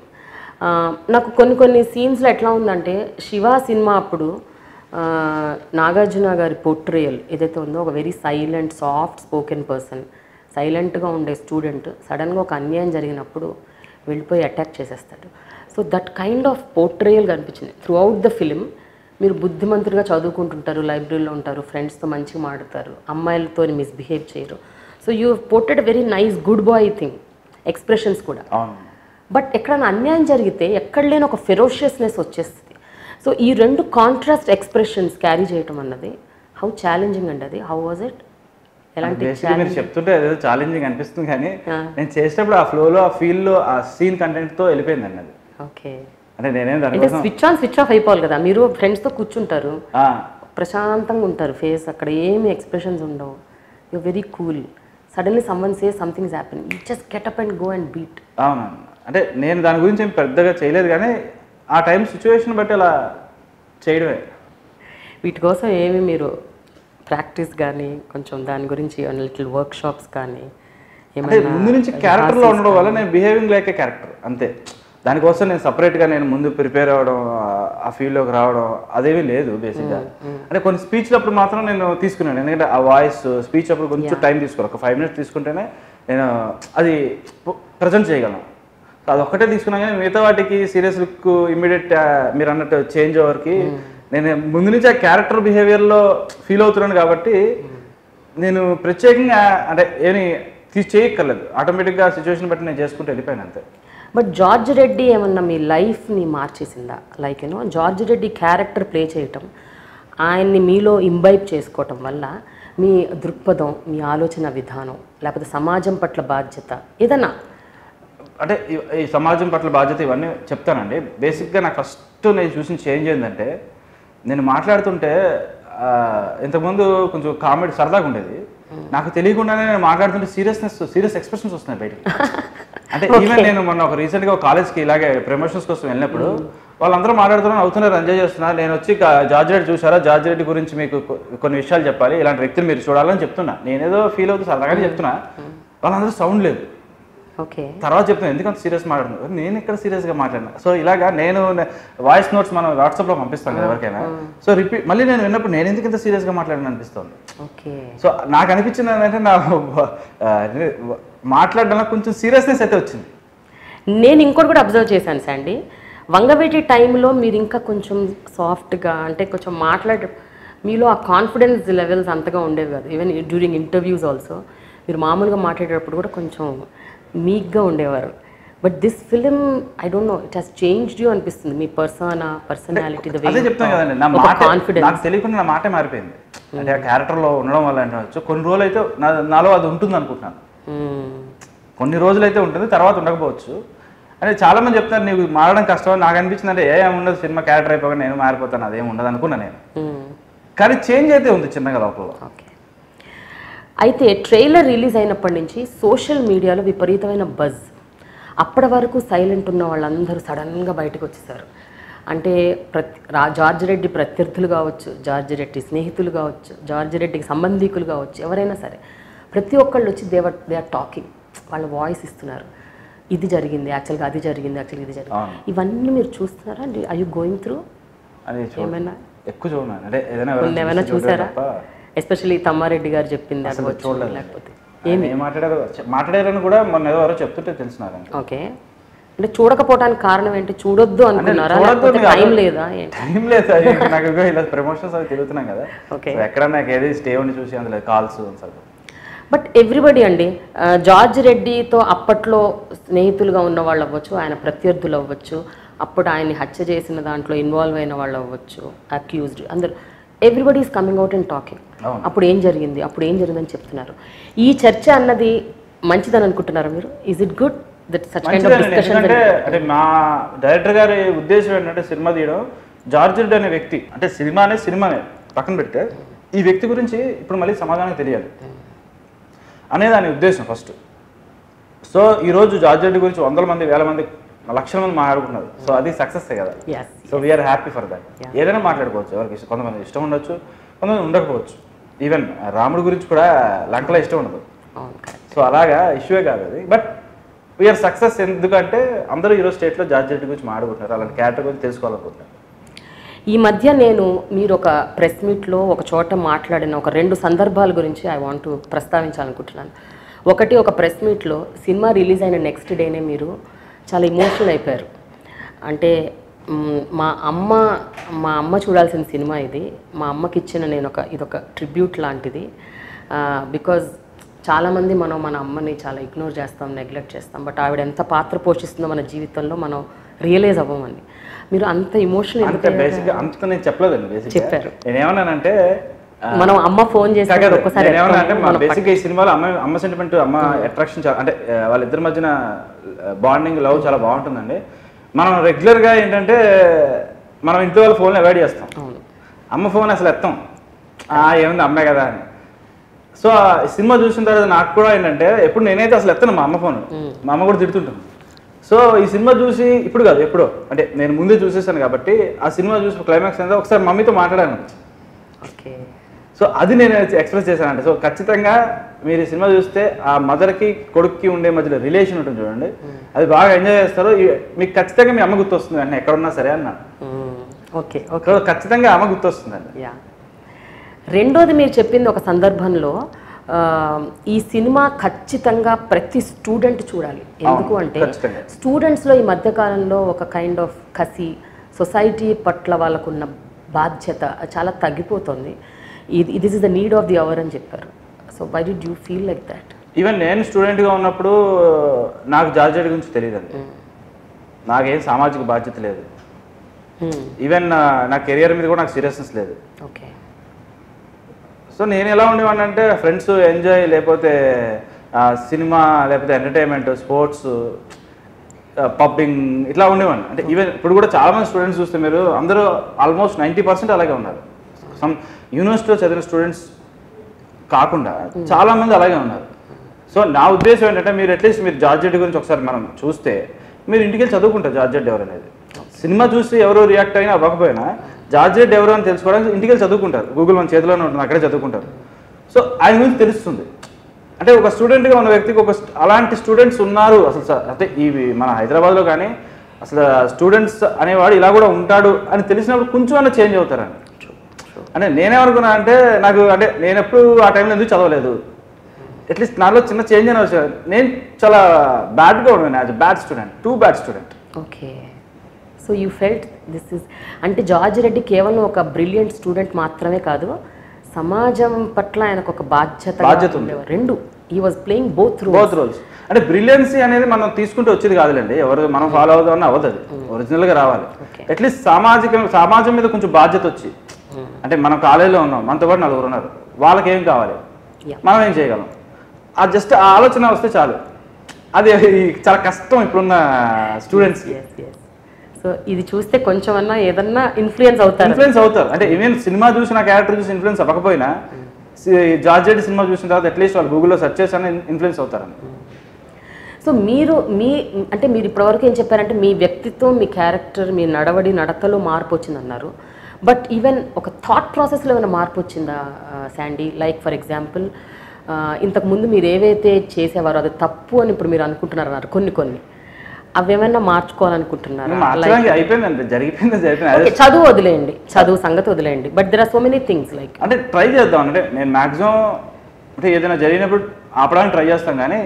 నాకు కొన్ని కొన్ని సీన్స్లో ఎట్లా ఉందంటే శివ సినిమా అప్పుడు ఆ, నాగార్జున గారి పోర్ట్రేయల్ ఏదైతే ఉందో ఒక very silent soft spoken person సైలెంట్గా ఉండే స్టూడెంట్ సడన్గా ఒక అన్యాయం జరిగినప్పుడు వెళ్ళిపోయి అటాక్ చేసేస్తాడు so that kind of portrayal కనిపించింది త్రూ అవుట్ ద ఫిలిం మీరు బుద్ధిమంతుడిగా చదువుకుంటుంటారు లైబ్రరీలో ఉంటారు ఫ్రెండ్స్తో మంచిగా మాడతారు అమ్మాయిలతో మిస్బిహేవ్ చేయరు so you ported very nice good boy thing expressions కూడా అవును బట్ ఎక్కడైనా అన్యాయం జరిగితే ఎక్కడ లేని ఒక ఫెరోషియస్నెస్ వచ్చేస్తుంది సో ఈ రెండు కాంట్రాస్ట్ ఎక్స్ప్రెషన్స్ క్యారీ చేయటం అన్నది హౌ ఛాలెంజింగ్ అండి అది హౌ వాజ్ ఇట్ ఎలాంటి బేసిక్గా మీరు చెప్తుంటే ఏదో ఛాలెంజింగ్ అనిపిస్తుంది కానీ నేను చేసేటప్పుడు ఆ ఫ్లోలో ఆ ఫీల్లో ఆ సీన్ కంటెంట్తో వెళ్ళిపోయిందండి అది ఓకే అంటే నేనేం అంటే దానికోసం స్విచ్ ఆన్ స్విచ్ ఆఫ్ అయిపోవాలి కదా మీరు ఫ్రెండ్స్తో కూర్చుంటారు ఆ, ప్రశాంతంగా ఉంటారు ఫేస్ అక్కడ ఏమి ఎక్స్ప్రెషన్స్ ఉండవు you very cool suddenly someone say somethings happen you just get up and go and beat అవునవును అంటే నేను దాని గురించి ఏం పెద్దగా చేయలేదు కానీ ఆ టైం సిచ్యువేషన్ బట్టి అలా చేయడమే వీటి కోసం ఏమి మీరు ప్రాక్టీస్ కానీ కొంచెం దాని గురించి లిటిల్ వర్క్ షాప్స్ కానీ అంటే ఏమైనా ముందు నుంచి క్యారెక్టర్లో ఉండడం వల్ల నేను బిహేవింగ్ లైక్ ఏ క్యారెక్టర్ అంతే దానికోసం నేను సపరేట్గా నేను ముందు ప్రిపేర్ అవ్వడం ఆ- ఆ ఫీల్డ్లోకి రావడం అదేమీ లేదు బేసిక్గా అంటే కొన్ని స్పీచ్లు అప్పుడు మాత్రం నేను తీసుకున్నాను ఎందుకంటే ఆ వాయిస్ స్పీచ్ అప్పుడు కొంచెం టైం తీసుకోవాలి ఒక ఫైవ్ మినిట్స్ తీసుకుంటేనే నేను అది ప్రజెంట్ చేయగలను సో అది ఒక్కటే తీసుకున్నా కానీ మిగతా వాటికి సీరియస్ లుక్ ఇమ్మీడియట్ మీరు అన్నట్టు చేంజ్ ఓవర్కి నేను ముందు నుంచి ఆ క్యారెక్టర్ బిహేవియర్లో ఫీల్ అవుతున్నాను కాబట్టి నేను ప్రత్యేకంగా అంటే ఏమి తీసి చేయక్కర్లేదు ఆటోమేటిక్గా సిచ్యువేషన్ బట్టి నేను చేసుకుంటూ వెళ్ళిపోయాను అంతే బట్ జార్జ్ రెడ్డి ఏమన్నా మీ లైఫ్ని మార్చేసిందా like you know George Reddy character play చేయటం ఆయన్ని మీలో ఇంబైబ్ చేసుకోవటం వల్ల మీ దృక్పథం మీ ఆలోచన విధానం లేకపోతే సమాజం పట్ల బాధ్యత ఏదన్నా అంటే ఈ- ఈ సమాజం పట్ల బాధ్యత ఇవన్నీ చెప్తానండి బేసిక్గా నాకు ఫస్ట్ నేను చూసిన చేంజ్ ఏంటంటే నేను మాట్లాడుతుంటే ఆ, ఇంతకుముందు కొంచెం కామెడీ సరదాగా ఉండేది నాకు తెలియకుండానే నేను మాట్లాడుతుంటే సీరియస్నెస్ సీరియస్ ఎక్స్ప్రెషన్స్ వస్తున్నాయి బయటికి అంటే ఈవెన్ నేను మొన్న ఒక రీసెంట్గా ఒక కాలేజ్కి ఇలాగే ప్రమోషన్స్ కోసం వెళ్ళినప్పుడు వాళ్ళందరూ మాట్లాడుతున్నారు అవుతున్నారు ఎంజాయ్ చేస్తున్నారు నేను వచ్చి గా- జార్జ్ రెడ్డి చూసారా జార్జ్ రెడ్డి గురించి మీకు కొ- కొన్ని విషయాలు చెప్పాలి ఇలాంటి వ్యక్తిని మీరు చూడాలని చెప్తున్నా నేనేదో ఫీల్ అవుతూ సరదాగానే చెప్తున్నా వాళ్ళందరూ సౌండ్ లేదు ఓకే తర్వాత చెప్తాను ఎందుకంత సీరియస్ మాట్లాడుతున్నారు నేను ఇక్కడ సీరియస్గా మాట్లాడినా సో ఇలాగా నేను వాయిస్ నోట్స్ మనం వాట్సాప్లో పంపిస్తాం కదా ఎవరికైనా సో రిపీట్ మళ్ళీ నేను విన్నప్పుడు నేను ఎందుకు ఇంత సీరియస్గా మాట్లాడిన అనిపిస్తుంది ఓకే సో నాకు అనిపించింది ఏంటంటే నా ఆ, మాట్లాడడంలో కొంచెం సీరియస్నెస్ అయితే వచ్చింది నేను ఇంకోటి కూడా అబ్జర్వ్ చేశాను సండి వంగవేటి టైంలో మీరు ఇంకా కొంచెం సాఫ్ట్గా అంటే కొంచెం మాట్లాడ మీలో ఆ కాన్ఫిడెన్స్ లెవెల్స్ అంతగా ఉండేవి కాదు ఈవెన్ డ్యూరింగ్ ఇంటర్వ్యూస్ ఆల్సో మీరు మామూలుగా మాట్లాడేటప్పుడు కూడా కొంచెం మీక్గా ఉండేవారు but this film I don't know it has changed you అనిపిస్తుంది మీ పర్సనా పర్సనాలిటీ ద అదే చెప్తాను కదండి నా ఒక మాట కాన్ఫిడెన్స్ నాకు తెలియకుండా నా మాటే మారిపోయింది అంటే ఆ క్యారెక్టర్లో ఉండడం వల్ల అంటే కొన్ని రోజులు అయితే నా నాలో అది ఉంటుంది అనుకుంటున్నాను కొన్ని రోజులు అయితే ఉంటుంది తర్వాత ఉండకపోవచ్చు అంటే చాలా మంది చెప్తారు నీకు మారడం కష్టం అని నాకు అనిపించింది అంటే ఏ ఉండదు సినిమా క్యారెక్టర్ అయిపోగా నేను మారిపోతాను అదేం ఉండదు అనుకున్నా నేను కానీ చేంజ్ అయితే ఉంది చిన్నగా లోపల ఓకే అయితే ట్రైలర్ రిలీజ్ అయినప్పటి నుంచి సోషల్ మీడియాలో విపరీతమైన బజ్ అప్పటి వరకు సైలెంట్ ఉన్న వాళ్ళందరూ సడన్గా బయటకు వచ్చేసారు అంటే ప్రతి రా జార్జ్ రెడ్డి ప్రత్యర్థులు కావచ్చు జార్జ్ రెడ్డి స్నేహితులు కావచ్చు జార్జ్ రెడ్డికి సంబంధీకులు కావచ్చు ఎవరైనా సరే ప్రతి ఒక్కళ్ళు వచ్చి దేవర్ దే ఆర్ టాకింగ్ వాళ్ళ వాయిస్ ఇస్తున్నారు ఇది జరిగింది యాక్చువల్గా అది జరిగింది యాక్చువల్గా ఇది జరిగింది అవును. ఇవన్నీ మీరు చూస్తున్నారా ఐ యూ గోయింగ్ త్రూ అది చూ- ఏమైనా ఎక్కువ చూడను అంటే ఏదైనా కొన్ని ఎవరైనా ఏమైనా చూసి చూడడం చూసారా తప్ప ఎస్పెషల్లీ తమ్మారెడ్డి గారు చెప్పింది అవ్వచ్చు, చూడలేదు. లేకపోతే ఆయన ఏం మాట్లాడారో చె- మాట్లాడారని కూడా మొన్న ఏదో ఎవరో చెప్తుంటే తెలిసిన ఓకే అంటే చూడకపోవడానికి కారణం ఏంటి చూడొద్దు అనుకున్నారా చూడొద్దు లేకపోతే అని కాదు. టైం లేదా ఏంటి టైం లేదు అది నాకు ఇదిగో ఇలా ప్రమోషన్స్ అవి తిరుగుతున్నాం కదా Okay. సో ఎక్కడ నాకు ఏది స్టే ఉండి చూసి అందులో కాల్స్ సార్ బట్ ఎవ్రీబడి అండి ఆ, జార్జ్ రెడ్డితో అప్పట్లో స్నేహితులుగా ఉన్న వాళ్ళు అవ్వచ్చు ఆయన ప్రత్యర్థులు అవ్వచ్చు అప్పుడు ఆయన్ని హత్య చేసిన దాంట్లో ఇన్వాల్వ్ అయిన వాళ్ళు అవ్వచ్చు అక్యూజ్డ్ అందరు everybody is coming out and talking అవును. అప్పుడు ఏం జరిగింది అప్పుడు ఏం జరిగిందని చెప్తున్నారు ఈ చర్చ అన్నది మంచిదని అనుకుంటున్నారా మీరు is it good that such kind of మంచిదేనండి డిస్కషన్ ఎందుకంటే అంటే మా డైరెక్టర్ గారి ఉద్దేశం ఏంటంటే సినిమా తీయడం జార్జ్ రెడ్డి అనే వ్యక్తి అంటే సినిమానే సినిమానే పక్కన పెడితే ఈ వ్యక్తి గురించి ఇప్పుడు మళ్ళీ సమాధానం తెలియాలి అనేది ఆయన ఉద్దేశం ఫస్ట్ సో ఈరోజు జార్జ్ రెడ్డి గురించి వందల మంది వేల మంది లక్షల మంది మాట్లాడుకున్నారు సో అది సక్సెస్ కదా yes so we are happy for that ఏదైనా మాట్లాడుకోవచ్చు ఎవరికి ఇష్టం కొంతమంది ఇష్టం ఉండొచ్చు కొంతమంది ఉండకపోవచ్చు ఈవెన్ రాముడి గురించి కూడా లంకలో ఇష్టం ఉండదు అవును కరెక్ట్ సో అలాగా ఇష్యూే కాదు అది బట్ వీఆర్ సక్సెస్ ఎందుకంటే అందరూ ఈరోజు స్టేట్లో జార్జ్ రెడ్డి గురించి మాట్లాడుకుంటున్నారు అలాంటి క్యారెక్టర్ గురించి తెలుసుకోవాలనుకుంటున్నారు ఈ మధ్య నేను మీరు ఒక ప్రెస్ మీట్లో ఒక చోట మాట్లాడిన ఒక రెండు సందర్భాల గురించి ఐ వాంట్ టు ప్రస్తావించాలనుకుంటున్నాను ఒకటి ఒక ప్రెస్ మీట్లో సినిమా రిలీజ్ అయిన నెక్స్ట్ డేనే మీరు చాలా ఇమోషనల్ అయిపోయారు అంటే మ్, మా అమ్మ మా అమ్మ చూడాల్సిన సినిమా ఇది మా అమ్మకి ఇచ్చిన నేను ఒక ఇదొక ట్రిబ్యూట్ లాంటిది బికాజ్ చాలామంది మనం మన అమ్మని చాలా ఇగ్నోర్ చేస్తాం నెగ్లెక్ట్ చేస్తాం బట్ ఆవిడ ఎంత పాత్ర పోషిస్తుందో మన జీవితంలో మనం రియలైజ్ అవ్వమని మీరు అంత ఇమోషనల్ అంతే బేసిక్గా అంత నేను చెప్పలేదండి బేసిక్ చెప్పారు. నేను ఏమన్నానంటే ఆ, మనం అమ్మ ఫోన్ చేసి కాదు, ఒక్కసారి నేను ఏమన్నా అంటే ఎత్తుకోము, మా మనం బేసిక్ ఈ సినిమాలో అమ్మ అమ్మ సెంటిమెంట్ అమ్మ అట్రాక్షన్ చాలా అంటే ఆ, వాళ్ళిద్దరి మధ్యన బాండింగ్ లవ్ చాలా బాగుంటుందండి మనం రెగ్యులర్గా ఏంటంటే మనం ఇంట్లో వాళ్ళ ఫోన్లు అవాయిడ్ చేస్తాం అవును అమ్మ ఫోన్ అసలు ఎత్తాం ఆ, ఏముంది అమ్మే కదా అని సో ఆ సినిమా చూసిన తర్వాత నాకు కూడా ఏంటంటే ఎప్పుడు నేనైతే అసలు ఎత్తాను మా అమ్మ ఫోన్ మా అమ్మ కూడా తిడుతుంటాను సో ఈ సినిమా చూసి ఇప్పుడు కాదు ఎప్పుడో అంటే నేను ముందే చూసేసాను కాబట్టి ఆ సినిమా చూసి క్లైమాక్స్ అనేది ఒకసారి మమ్మీతో మాట్లాడాను ఓకే సో అది నేను ఎక్స్ప్రెస్ చేశానంటే సో ఖచ్చితంగా మీరు ఈ సినిమా చూస్తే ఆ మదర్కి కొడుక్కి ఉండే మధ్యలో రిలేషన్ ఉంటుంది చూడండి అది బాగా ఎంజాయ్ చేస్తారు ఈ- మీకు ఖచ్చితంగా మీ అమ్మ గుర్తొస్తుంది అంటే ఎక్కడున్నా సరే అన్నాను ఓకే ఓకే సో ఖచ్చితంగా అమ్మ గుర్తొస్తుందండి యా రెండోది మీరు చెప్పింది ఒక సందర్భంలో ఆ, ఈ సినిమా ఖచ్చితంగా ప్రతి స్టూడెంట్ చూడాలి ఎందుకు అవును, అంటే ఖచ్చితంగా. స్టూడెంట్స్లో ఈ మధ్యకాలంలో ఒక కైండ్ ఆఫ్ కసి సొసైటీ పట్ల వాళ్ళకున్న బాధ్యత చాలా తగ్గిపోతుంది ఇది this is the need of the hour అని చెప్పారు so why did you feel like that even నేను స్టూడెంట్గా ఉన్నప్పుడు నాకు జార్జెట్ గురించి తెలియదండి నాకేం సామాజిక బాధ్యత లేదు ఈవెన్ నా కెరియర్ మీద కూడా నాకు సీరియస్నెస్ లేదు ఓకే సో నేను ఎలా ఉండేవాడిని అంటే ఫ్రెండ్స్ ఎంజాయ్ లేకపోతే ఆ, సినిమా లేకపోతే ఎంటర్టైన్మెంట్ స్పోర్ట్స్ పబ్బింగ్ ఇట్లా ఉండేవాడిని అంటే ఈవెన్ ఇప్పుడు కూడా చాలా మంది స్టూడెంట్స్ చూస్తే మీరు అందరూ ఆల్మోస్ట్ నైంటీ పర్సెంట్ అలాగే ఉన్నారు సమ్ యూనివర్సిటీలో చదివిన స్టూడెంట్స్ కాకుండా చాలా మంది అలాగే ఉన్నారు సో నా ఉద్దేశం ఏంటంటే మీరు అట్లీస్ట్ మీరు జార్జెట్ గురించి ఒకసారి మనం చూస్తే మీరు ఇంటికి వెళ్ళి చదువుకుంటారు జార్జెట్ ఎవరు అనేది సినిమా చూసి ఎవరు రియాక్ట్ అయినా అవ్వకపోయినా జార్జ్ రెడ్డి ఎవరు అని తెలుసుకోవడానికి ఇంటికి వెళ్ళి చదువుకుంటారు గూగుల్ మన చేతిలోనే ఉంటుంది అక్కడే చదువుకుంటారు సో ఆయన గురించి తెలుస్తుంది అంటే ఒక స్టూడెంట్గా ఉన్న వ్యక్తికి ఒక st- అలాంటి స్టూడెంట్స్ ఉన్నారు అసలు స- అంటే ఇవి మన హైదరాబాద్లో కానీ అసలు స్టూడెంట్స్ అనేవాడు ఇలా కూడా ఉంటాడు అని తెలిసినప్పుడు కొంచెం అన్న చేంజ్ అవుతారండి అంటే నేనేమనుకున్నా అంటే నాకు అంటే నేను ఎప్పుడు ఆ టైంలో ఎందుకు చదవలేదు అట్లీస్ట్ నాలో చిన్న చేంజ్ అని వచ్చాను నేను చాలా బ్యాడ్గా ఉన్నాను as bad student too bad student okay so you felt this is అంటే జార్జ్ రెడ్డి కేవలం ఒక బ్రిలియంట్ స్టూడెంట్ మాత్రమే కాదు సమాజం పట్ల ఆయనకు ఒక బాధ్యత బాధ్యత ఉంది. రెండు ఈ వాజ్ ప్లేయింగ్ బోత్ రూ బోత్ రోల్స్ అంటే బ్రిలియన్సీ అనేది మనం తీసుకుంటే వచ్చేది కాదులేండి ఎవరు మనం ఫాలో అవుదామని అవ్వదు అది ఒరిజినల్గా రావాలి Okay. అట్లీస్ట్ సామాజిక సమాజం మీద కొంచెం బాధ్యత వచ్చి అంటే మనం కాలేజీలో ఉన్నాం మనతో పాటు నలుగురు ఉన్నారు వాళ్ళకి ఏం కావాలి Yeah. మనం ఏం చేయగలం ఆ జస్ట్ ఆ ఆలోచన వస్తే చాలు అది చాలా కష్టం ఇప్పుడున్న స్టూడెంట్స్ ఎస్ ఎస్ సో ఇది చూస్తే కొంచెం అన్నా ఏదన్నా ఇన్ఫ్లుయెన్స్ అవుతారు ఇన్ఫ్లుయెన్స్ అవుతారు అంటే ఈవెన్ సినిమా చూసి నా క్యారెక్టర్ చూసి ఇన్ఫ్లుయెన్స్ అవ్వకపోయినా సి- జార్జ్ రెడ్డి సినిమా చూసిన తర్వాత అట్లీస్ట్ వాళ్ళు గూగుల్లో సెర్చ్ చేసి ఇన్ఫ్లుయెన్స్ అవుతారని సో మీరు మీ అంటే మీరు ఇప్పటివరకు ఏం చెప్పారంటే మీ వ్యక్తిత్వం మీ క్యారెక్టర్ మీ నడవడి నడకలో మార్పు వచ్చిందన్నారు బట్ ఈవెన్ ఒక థాట్ ప్రాసెస్లో ఏమైనా మార్పు వచ్చిందా శాండీ లైక్ ఫర్ ఎగ్జాంపుల్ ఇంతకుముందు మీరు ఏవైతే చేసేవారో అది తప్పు అని ఇప్పుడు మీరు అనుకుంటున్నారు అన్నారు కొన్ని కొన్ని అవి ఏమైనా మార్చుకోవాలనుకుంటున్నారా మార్చడానికి అయిపోయిందండి జరిగిపోయింది జరిగిపోయింది అదే Okay, చదువు వదిలేయండి చదువు సంగతి వదిలేయండి but there are so many things like అంటే ట్రై చేద్దాం అంటే నేను మాక్సిమం అంటే ఏదైనా జరిగినప్పుడు ఆపడానికి ట్రై చేస్తాం కానీ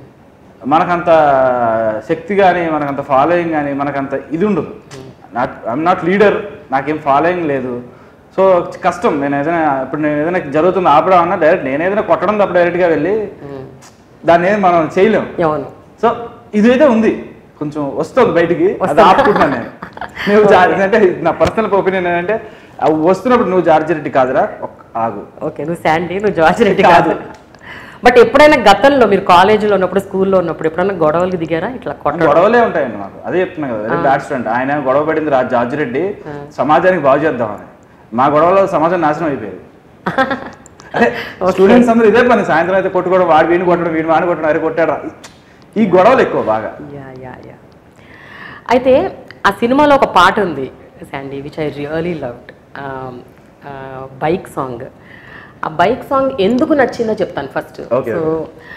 మనకంత శక్తి కానీ మనకంత ఫాలోయింగ్ కానీ మనకంత ఇది ఉండదు నాట్ ఐఎమ్ నాట్ లీడర్ నాకేం ఫాలోయింగ్ లేదు సో కష్టం నేను ఏదైనా ఇప్పుడు నేను ఏదైనా జరుగుతుంది ఆపడం అన్నా డైరెక్ట్ నేను ఏదైనా కొట్టడం తప్ప డైరెక్ట్గా వెళ్ళి దాన్ని ఏం మనం చేయలేం అవును సో ఇదైతే ఉంది కొంచెం వస్తుంది బయటికి అది ఆపుకుంటున్నాను నేను నువ్వు జార్జి అంటే నా పర్సనల్ ఒపీనియన్ ఏంటంటే అవి వస్తున్నప్పుడు నువ్వు జార్జి రెడ్డి కాదురా ఒక్క ఆగు ఓకే నువ్వు శాండీ నువ్వు జార్జ్ రెడ్డి కాదు. కాదు బట్ ఎప్పుడైనా గతంలో మీరు కాలేజీలో ఉన్నప్పుడు స్కూల్లో ఉన్నప్పుడు ఎప్పుడైనా గొడవలకి దిగారా ఇట్లా కొట్టడం గొడవలే ఉంటాయండి మాకు అదే చెప్తున్నా కదా వెరీ బ్యాడ్ స్టూడెంట్ ఆయన గొడవ పడింది రా జార్జి రెడ్డి సమాజానికి బాగు చేద్దామని మా గొడవలో సమాజం నాశనం అయిపోయేది అదే స్టూడెంట్స్ అందరూ ఇదే పని సాయంత్రం అయితే కొట్టుకోవడం వాడు వీడిని కొట్టడం వీడిని వాడిని కొట్టడం అరే కొట్టాడు రా. ఈ గొడవలు ఎక్కువ బాగా యా యా యా అయితే ఆ సినిమాలో ఒక పాట ఉంది Sandy which I really loved bike song ఆ బైక్ సాంగ్ ఎందుకు నచ్చిందో చెప్తాను ఫస్ట్ Okay, సో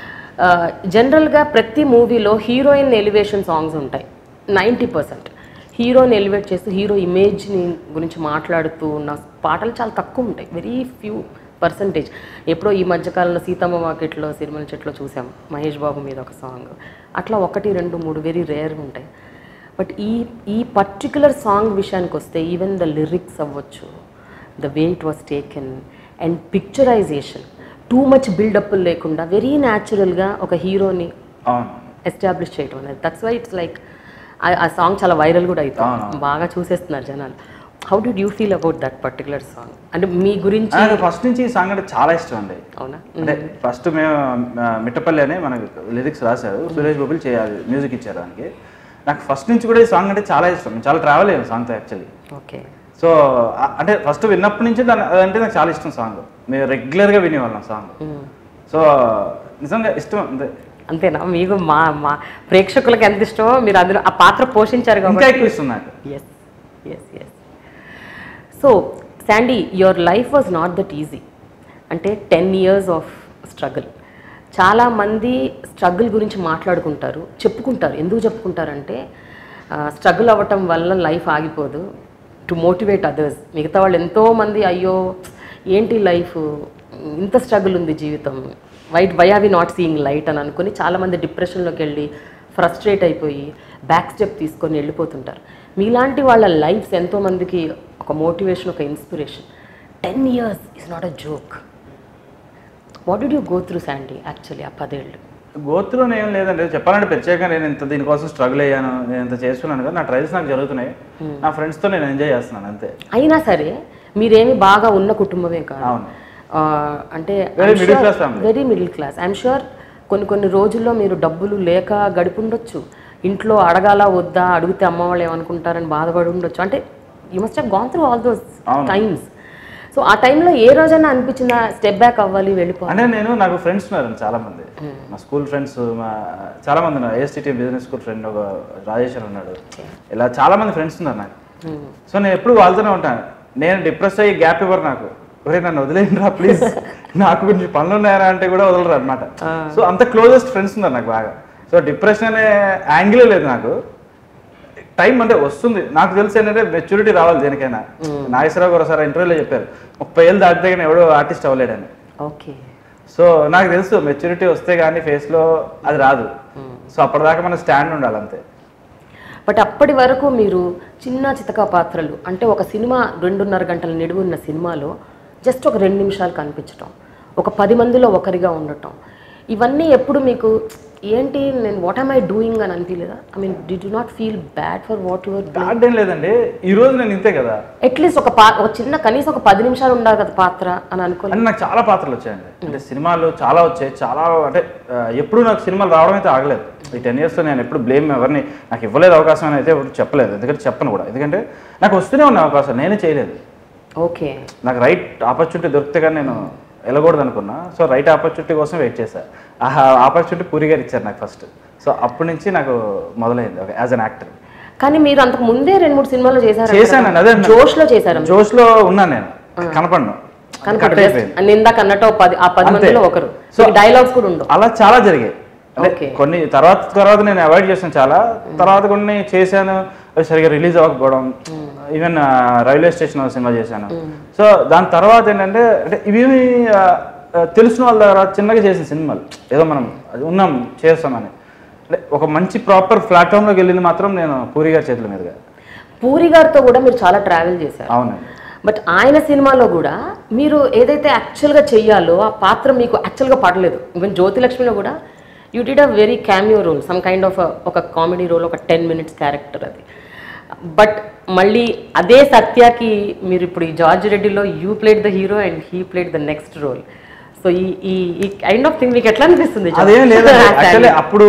జనరల్గా ప్రతి మూవీలో హీరోయిన్ ఎలివేషన్ సాంగ్స్ ఉంటాయి నైంటీ పర్సెంట్ హీరోని ఎలివేట్ చేస్తూ హీరో ఇమేజ్ని గురించి మాట్లాడుతూ ఉన్న పాటలు చాలా తక్కువ ఉంటాయి వెరీ ఫ్యూ పర్సంటేజ్ ఎప్పుడో ఈ మధ్యకాలంలో సీతమ్మ వాకిట్లో సిరిమల చెట్లో చూసాం మహేష్ బాబు మీద ఒక సాంగ్ అట్లా ఒకటి రెండు మూడు వెరీ రేర్ ఉంటాయి బట్ ఈ ఈ పర్టికులర్ సాంగ్ విషయానికి వస్తే ఈవెన్ ద లిరిక్స్ అవ్వచ్చు the way it was taken and picturisation too much buildup లేకుండా వెరీ న్యాచురల్గా ఒక హీరోని అవును ఎస్టాబ్లిష్ చేయటం అనేది దట్స్ వై ఇట్స్ లైక్ ఆ సాంగ్ చాలా వైరల్ కూడా అవుతుంది అవును. బాగా చూసేస్తున్నారు జనాలు how did you feel about that particular song అంటే మీ గురించి నాకు ఫస్ట్ నుంచి ఈ సాంగ్ అంటే చాలా ఇష్టం అండి అవునా అంటే ఫస్ట్ మేము ఆ, మిట్టపల్లి అనే మనకు లిరిక్స్ రాశారు సురేష్ బాబులు చేయాలి మ్యూజిక్ ఇచ్చారు దానికి నాకు ఫస్ట్ నుంచి కూడా ఈ సాంగ్ అంటే చాలా ఇష్టం నేను చాలా ట్రావెల్ అయ్యాను సాంగ్తో యాక్చువల్లీ ఓకే సో ఆ- అంటే ఫస్ట్ విన్నప్పటి నుంచి దాని అదంటే నాకు చాలా ఇష్టం సాంగ్ మేము రెగ్యులర్గా వినేవాళ్ళం సాంగ్ సో నిజంగా ఇష్టం అంతే అంతేనా మీకు మా మా ప్రేక్షకులకు ఎంత ఇష్టమో మీరు అందులో ఆ పాత్ర పోషించారు ఇంకా కాబట్టి ఎక్కువ ఇష్టం నాకు yes yes yes so Sandy your life was not that easy అంటే టెన్ ఇయర్స్ ఆఫ్ స్ట్రగుల్ చాలామంది స్ట్రగుల్ గురించి మాట్లాడుకుంటారు చెప్పుకుంటారు ఎందుకు చెప్పుకుంటారంటే స్ట్రగుల్ అవ్వటం వల్ల లైఫ్ ఆగిపోదు టు మోటివేట్ అదర్స్ మిగతా వాళ్ళు ఎంతోమంది అయ్యో ఏంటి లైఫ్ ఇంత స్ట్రగుల్ ఉంది జీవితం wait why are we not seeing light అని అనుకుని చాలామంది డిప్రెషన్లోకి వెళ్ళి ఫ్రస్ట్రేట్ అయిపోయి బ్యాక్ స్టెప్ తీసుకొని వెళ్ళిపోతుంటారు మీలాంటి వాళ్ళ లైఫ్స్ ఎంతోమందికి ఒక మోటివేషన్ ఒక inspiration ten years is not a joke what do you go through Sandy actually ఆ పదేళ్ళు గోత్రులో ఏం లేదండి చెప్పాలంటే ప్రత్యేకంగా నేను ఇంత దీనికోసం స్ట్రగుల్ అయ్యాను నేను ఇంత చేస్తున్నాను కదా నా ట్రైల్స్ నాకు జరుగుతున్నాయి నా ఫ్రెండ్స్తో నేను ఎంజాయ్ చేస్తున్నాను అంతే అయినా సరే మీరేమి బాగా ఉన్న కుటుంబమే కాదు అవును. ఆ, అంటే Very middle class family. Very middle class I'm sure కొన్ని కొన్ని రోజుల్లో మీరు డబ్బులు లేక గడిపుండొచ్చు ఇంట్లో అడగాల వద్దా అడిగితే అమ్మ వాళ్ళు ఏమనుకుంటారని బాధపడి ఉండొచ్చు అంటే you must have gone through all those అవును. టైమ్స్ సో ఆ టైంలో ఏ రోజైనా అనిపించిందా స్టెప్ బ్యాక్ అవ్వాలి వెళ్ళిపోవాలి అంటే నేను నాకు ఫ్రెండ్స్ ఉన్నారు చాలా మంది మా స్కూల్ ఫ్రెండ్స్ మా చాలా మంది ఉన్నారు ఏఎస్టీటీ బిజినెస్ స్కూల్ ఫ్రెండ్ ఒక రాజేశ్వర్ ఉన్నాడు ఇలా చాలా మంది ఫ్రెండ్స్ ఉన్నారు నాకు సో నేను ఎప్పుడు వాళ్ళతోనే ఉంటాను నేను డిప్రెస్ అయ్యి గ్యాప్ ఇవ్వరు నాకు ఒరే నన్ను వదిలేయండిరా ప్లీజ్ నాకు కొంచెం పనులు ఉన్నాయరా అంటే కూడా వదలరు అనమాట సో అంత క్లోజెస్ట్ ఫ్రెండ్స్ ఉన్నారు నాకు బాగా సో డిప్రెషన్ అనే యాంగిలే లేదు నాకు టైం అంటే వస్తుంది నాకు తెలిసి ఏంటంటే మెచ్యూరిటీ రావాలి దేనికైనా నాగేశ్వరరావు గారు ఒకసారి ఇంటర్వ్యూలో చెప్పారు ముప్పై ఏళ్ళు దాటితే కానీ ఎవడో ఆర్టిస్ట్ అవ్వలేడని ఓకే సో నాకు తెలుసు మెచ్యూరిటీ వస్తే కానీ ఫేస్లో అది రాదు సో అప్పటిదాకా మన స్టాండ్ ఉండాలి అంతే బట్ అప్పటి వరకు మీరు చిన్న చితక పాత్రలు అంటే ఒక సినిమా రెండున్నర గంటల నిడువు ఉన్న సినిమాలో జస్ట్ ఒక రెండు నిమిషాలు కనిపించటం ఒక పది మందిలో ఒకరిగా ఉండటం ఇవన్నీ ఎప్పుడు మీకు ఏంటి నేను వాట్ ఆమ్ ఐ డూయింగ్ అని అనిపించలేదా I mean did do not feel bad for what your bad ఏం లేదండి ఈ రోజు నేను ఇంతే కదా అట్లీస్ట్ ఒక పా ఒక చిన్న కనీసం ఒక పది నిమిషాలు ఉండాలి కదా పాత్ర అని అనుకోలేదు అంటే నాకు చాలా పాత్రలు వచ్చాయండి అంటే సినిమాలు చాలా వచ్చాయి చాలా అంటే ఆ, ఎప్పుడు నాకు సినిమాలు రావడం అయితే ఆగలేదు ఈ టెన్ ఇయర్స్లో నేను ఎప్పుడు బ్లేమ్ ఎవరిని నాకు ఇవ్వలేదు అవకాశం అని అయితే ఎప్పుడు చెప్పలేదు ఎందుకంటే చెప్పను కూడా ఎందుకంటే నాకు వస్తూనే ఉన్న అవకాశం నేనే చేయలేదు ఓకే నాకు రైట్ ఆపర్చునిటీ దొరికితే కానీ నేను వెళ్ళకూడదు అనుకున్నా సో రైట్ ఆపర్చునిటీ కోసం వెయిట్ చేశా ఆ ఆపర్చునిటీ పూరి గారు ఇచ్చారు నాకు ఫస్ట్ సో అప్పటి నుంచి నాకు మొదలైంది ఒక యాజ్ అన్ యాక్టర్ కానీ మీరు అంతకు ముందే రెండు మూడు సినిమాలు చేశారు చేశానండి అదే అన్నా. జోష్ లో చేశారు జోష్లో ఉన్నాను నేను కనపడను కట్ అయిపోయింది అని ఇందాక అన్నట్టు ఓ పది ఆ పది అంతే. మందిలో ఒకరు So- డైలాగ్స్ కూడా ఉండవు అలా చాలా జరిగాయి అంటే Okay. కొన్ని తర్వాత తర్వాత నేను అవాయిడ్ చేశాను చాలా తర్వాత కొన్ని చేశాను అవి సరిగా రిలీజ్ అవ్వకపోవడం ఈవెన్ రైల్వే స్టేషన్ సినిమా చేశాను సో దాని తర్వాత ఏంటంటే అంటే ఇవి ఆ, ఆ, తెలిసిన వాళ్ళ దగ్గర చిన్నగా చేసిన సినిమాలు ఏదో మనం అది ఉన్నాం చేస్తామని అంటే ఒక మంచి ప్రాపర్ ప్లాట్ఫామ్లోకి వెళ్ళింది మాత్రం నేను పూరి గారి చేతుల మీదుగా పూరి గారితో కూడా మీరు చాలా ట్రావెల్ చేశారు అవునండి బట్ ఆయన సినిమాలో కూడా మీరు ఏదైతే యాక్చువల్గా చెయ్యాలో ఆ పాత్ర మీకు యాక్చువల్గా పడలేదు ఈవెన్ జ్యోతిలక్ష్మిలో కూడా you did a very cameo role some kind of ఒక కామెడీ రోల్ ఒక టెన్ మినిట్స్ క్యారెక్టర్ అది బట్ మళ్ళీ అదే సత్యాకి మీరు ఇప్పుడు ఈ జార్జ్ రెడ్డిలో you played the hero and he played the next role so ఈ ఈ ఈ కైండ్ ఆఫ్ థింగ్ మీకు ఎట్లా అనిపిస్తుంది అదేం లేదు యాక్చువల్లీ అప్పుడు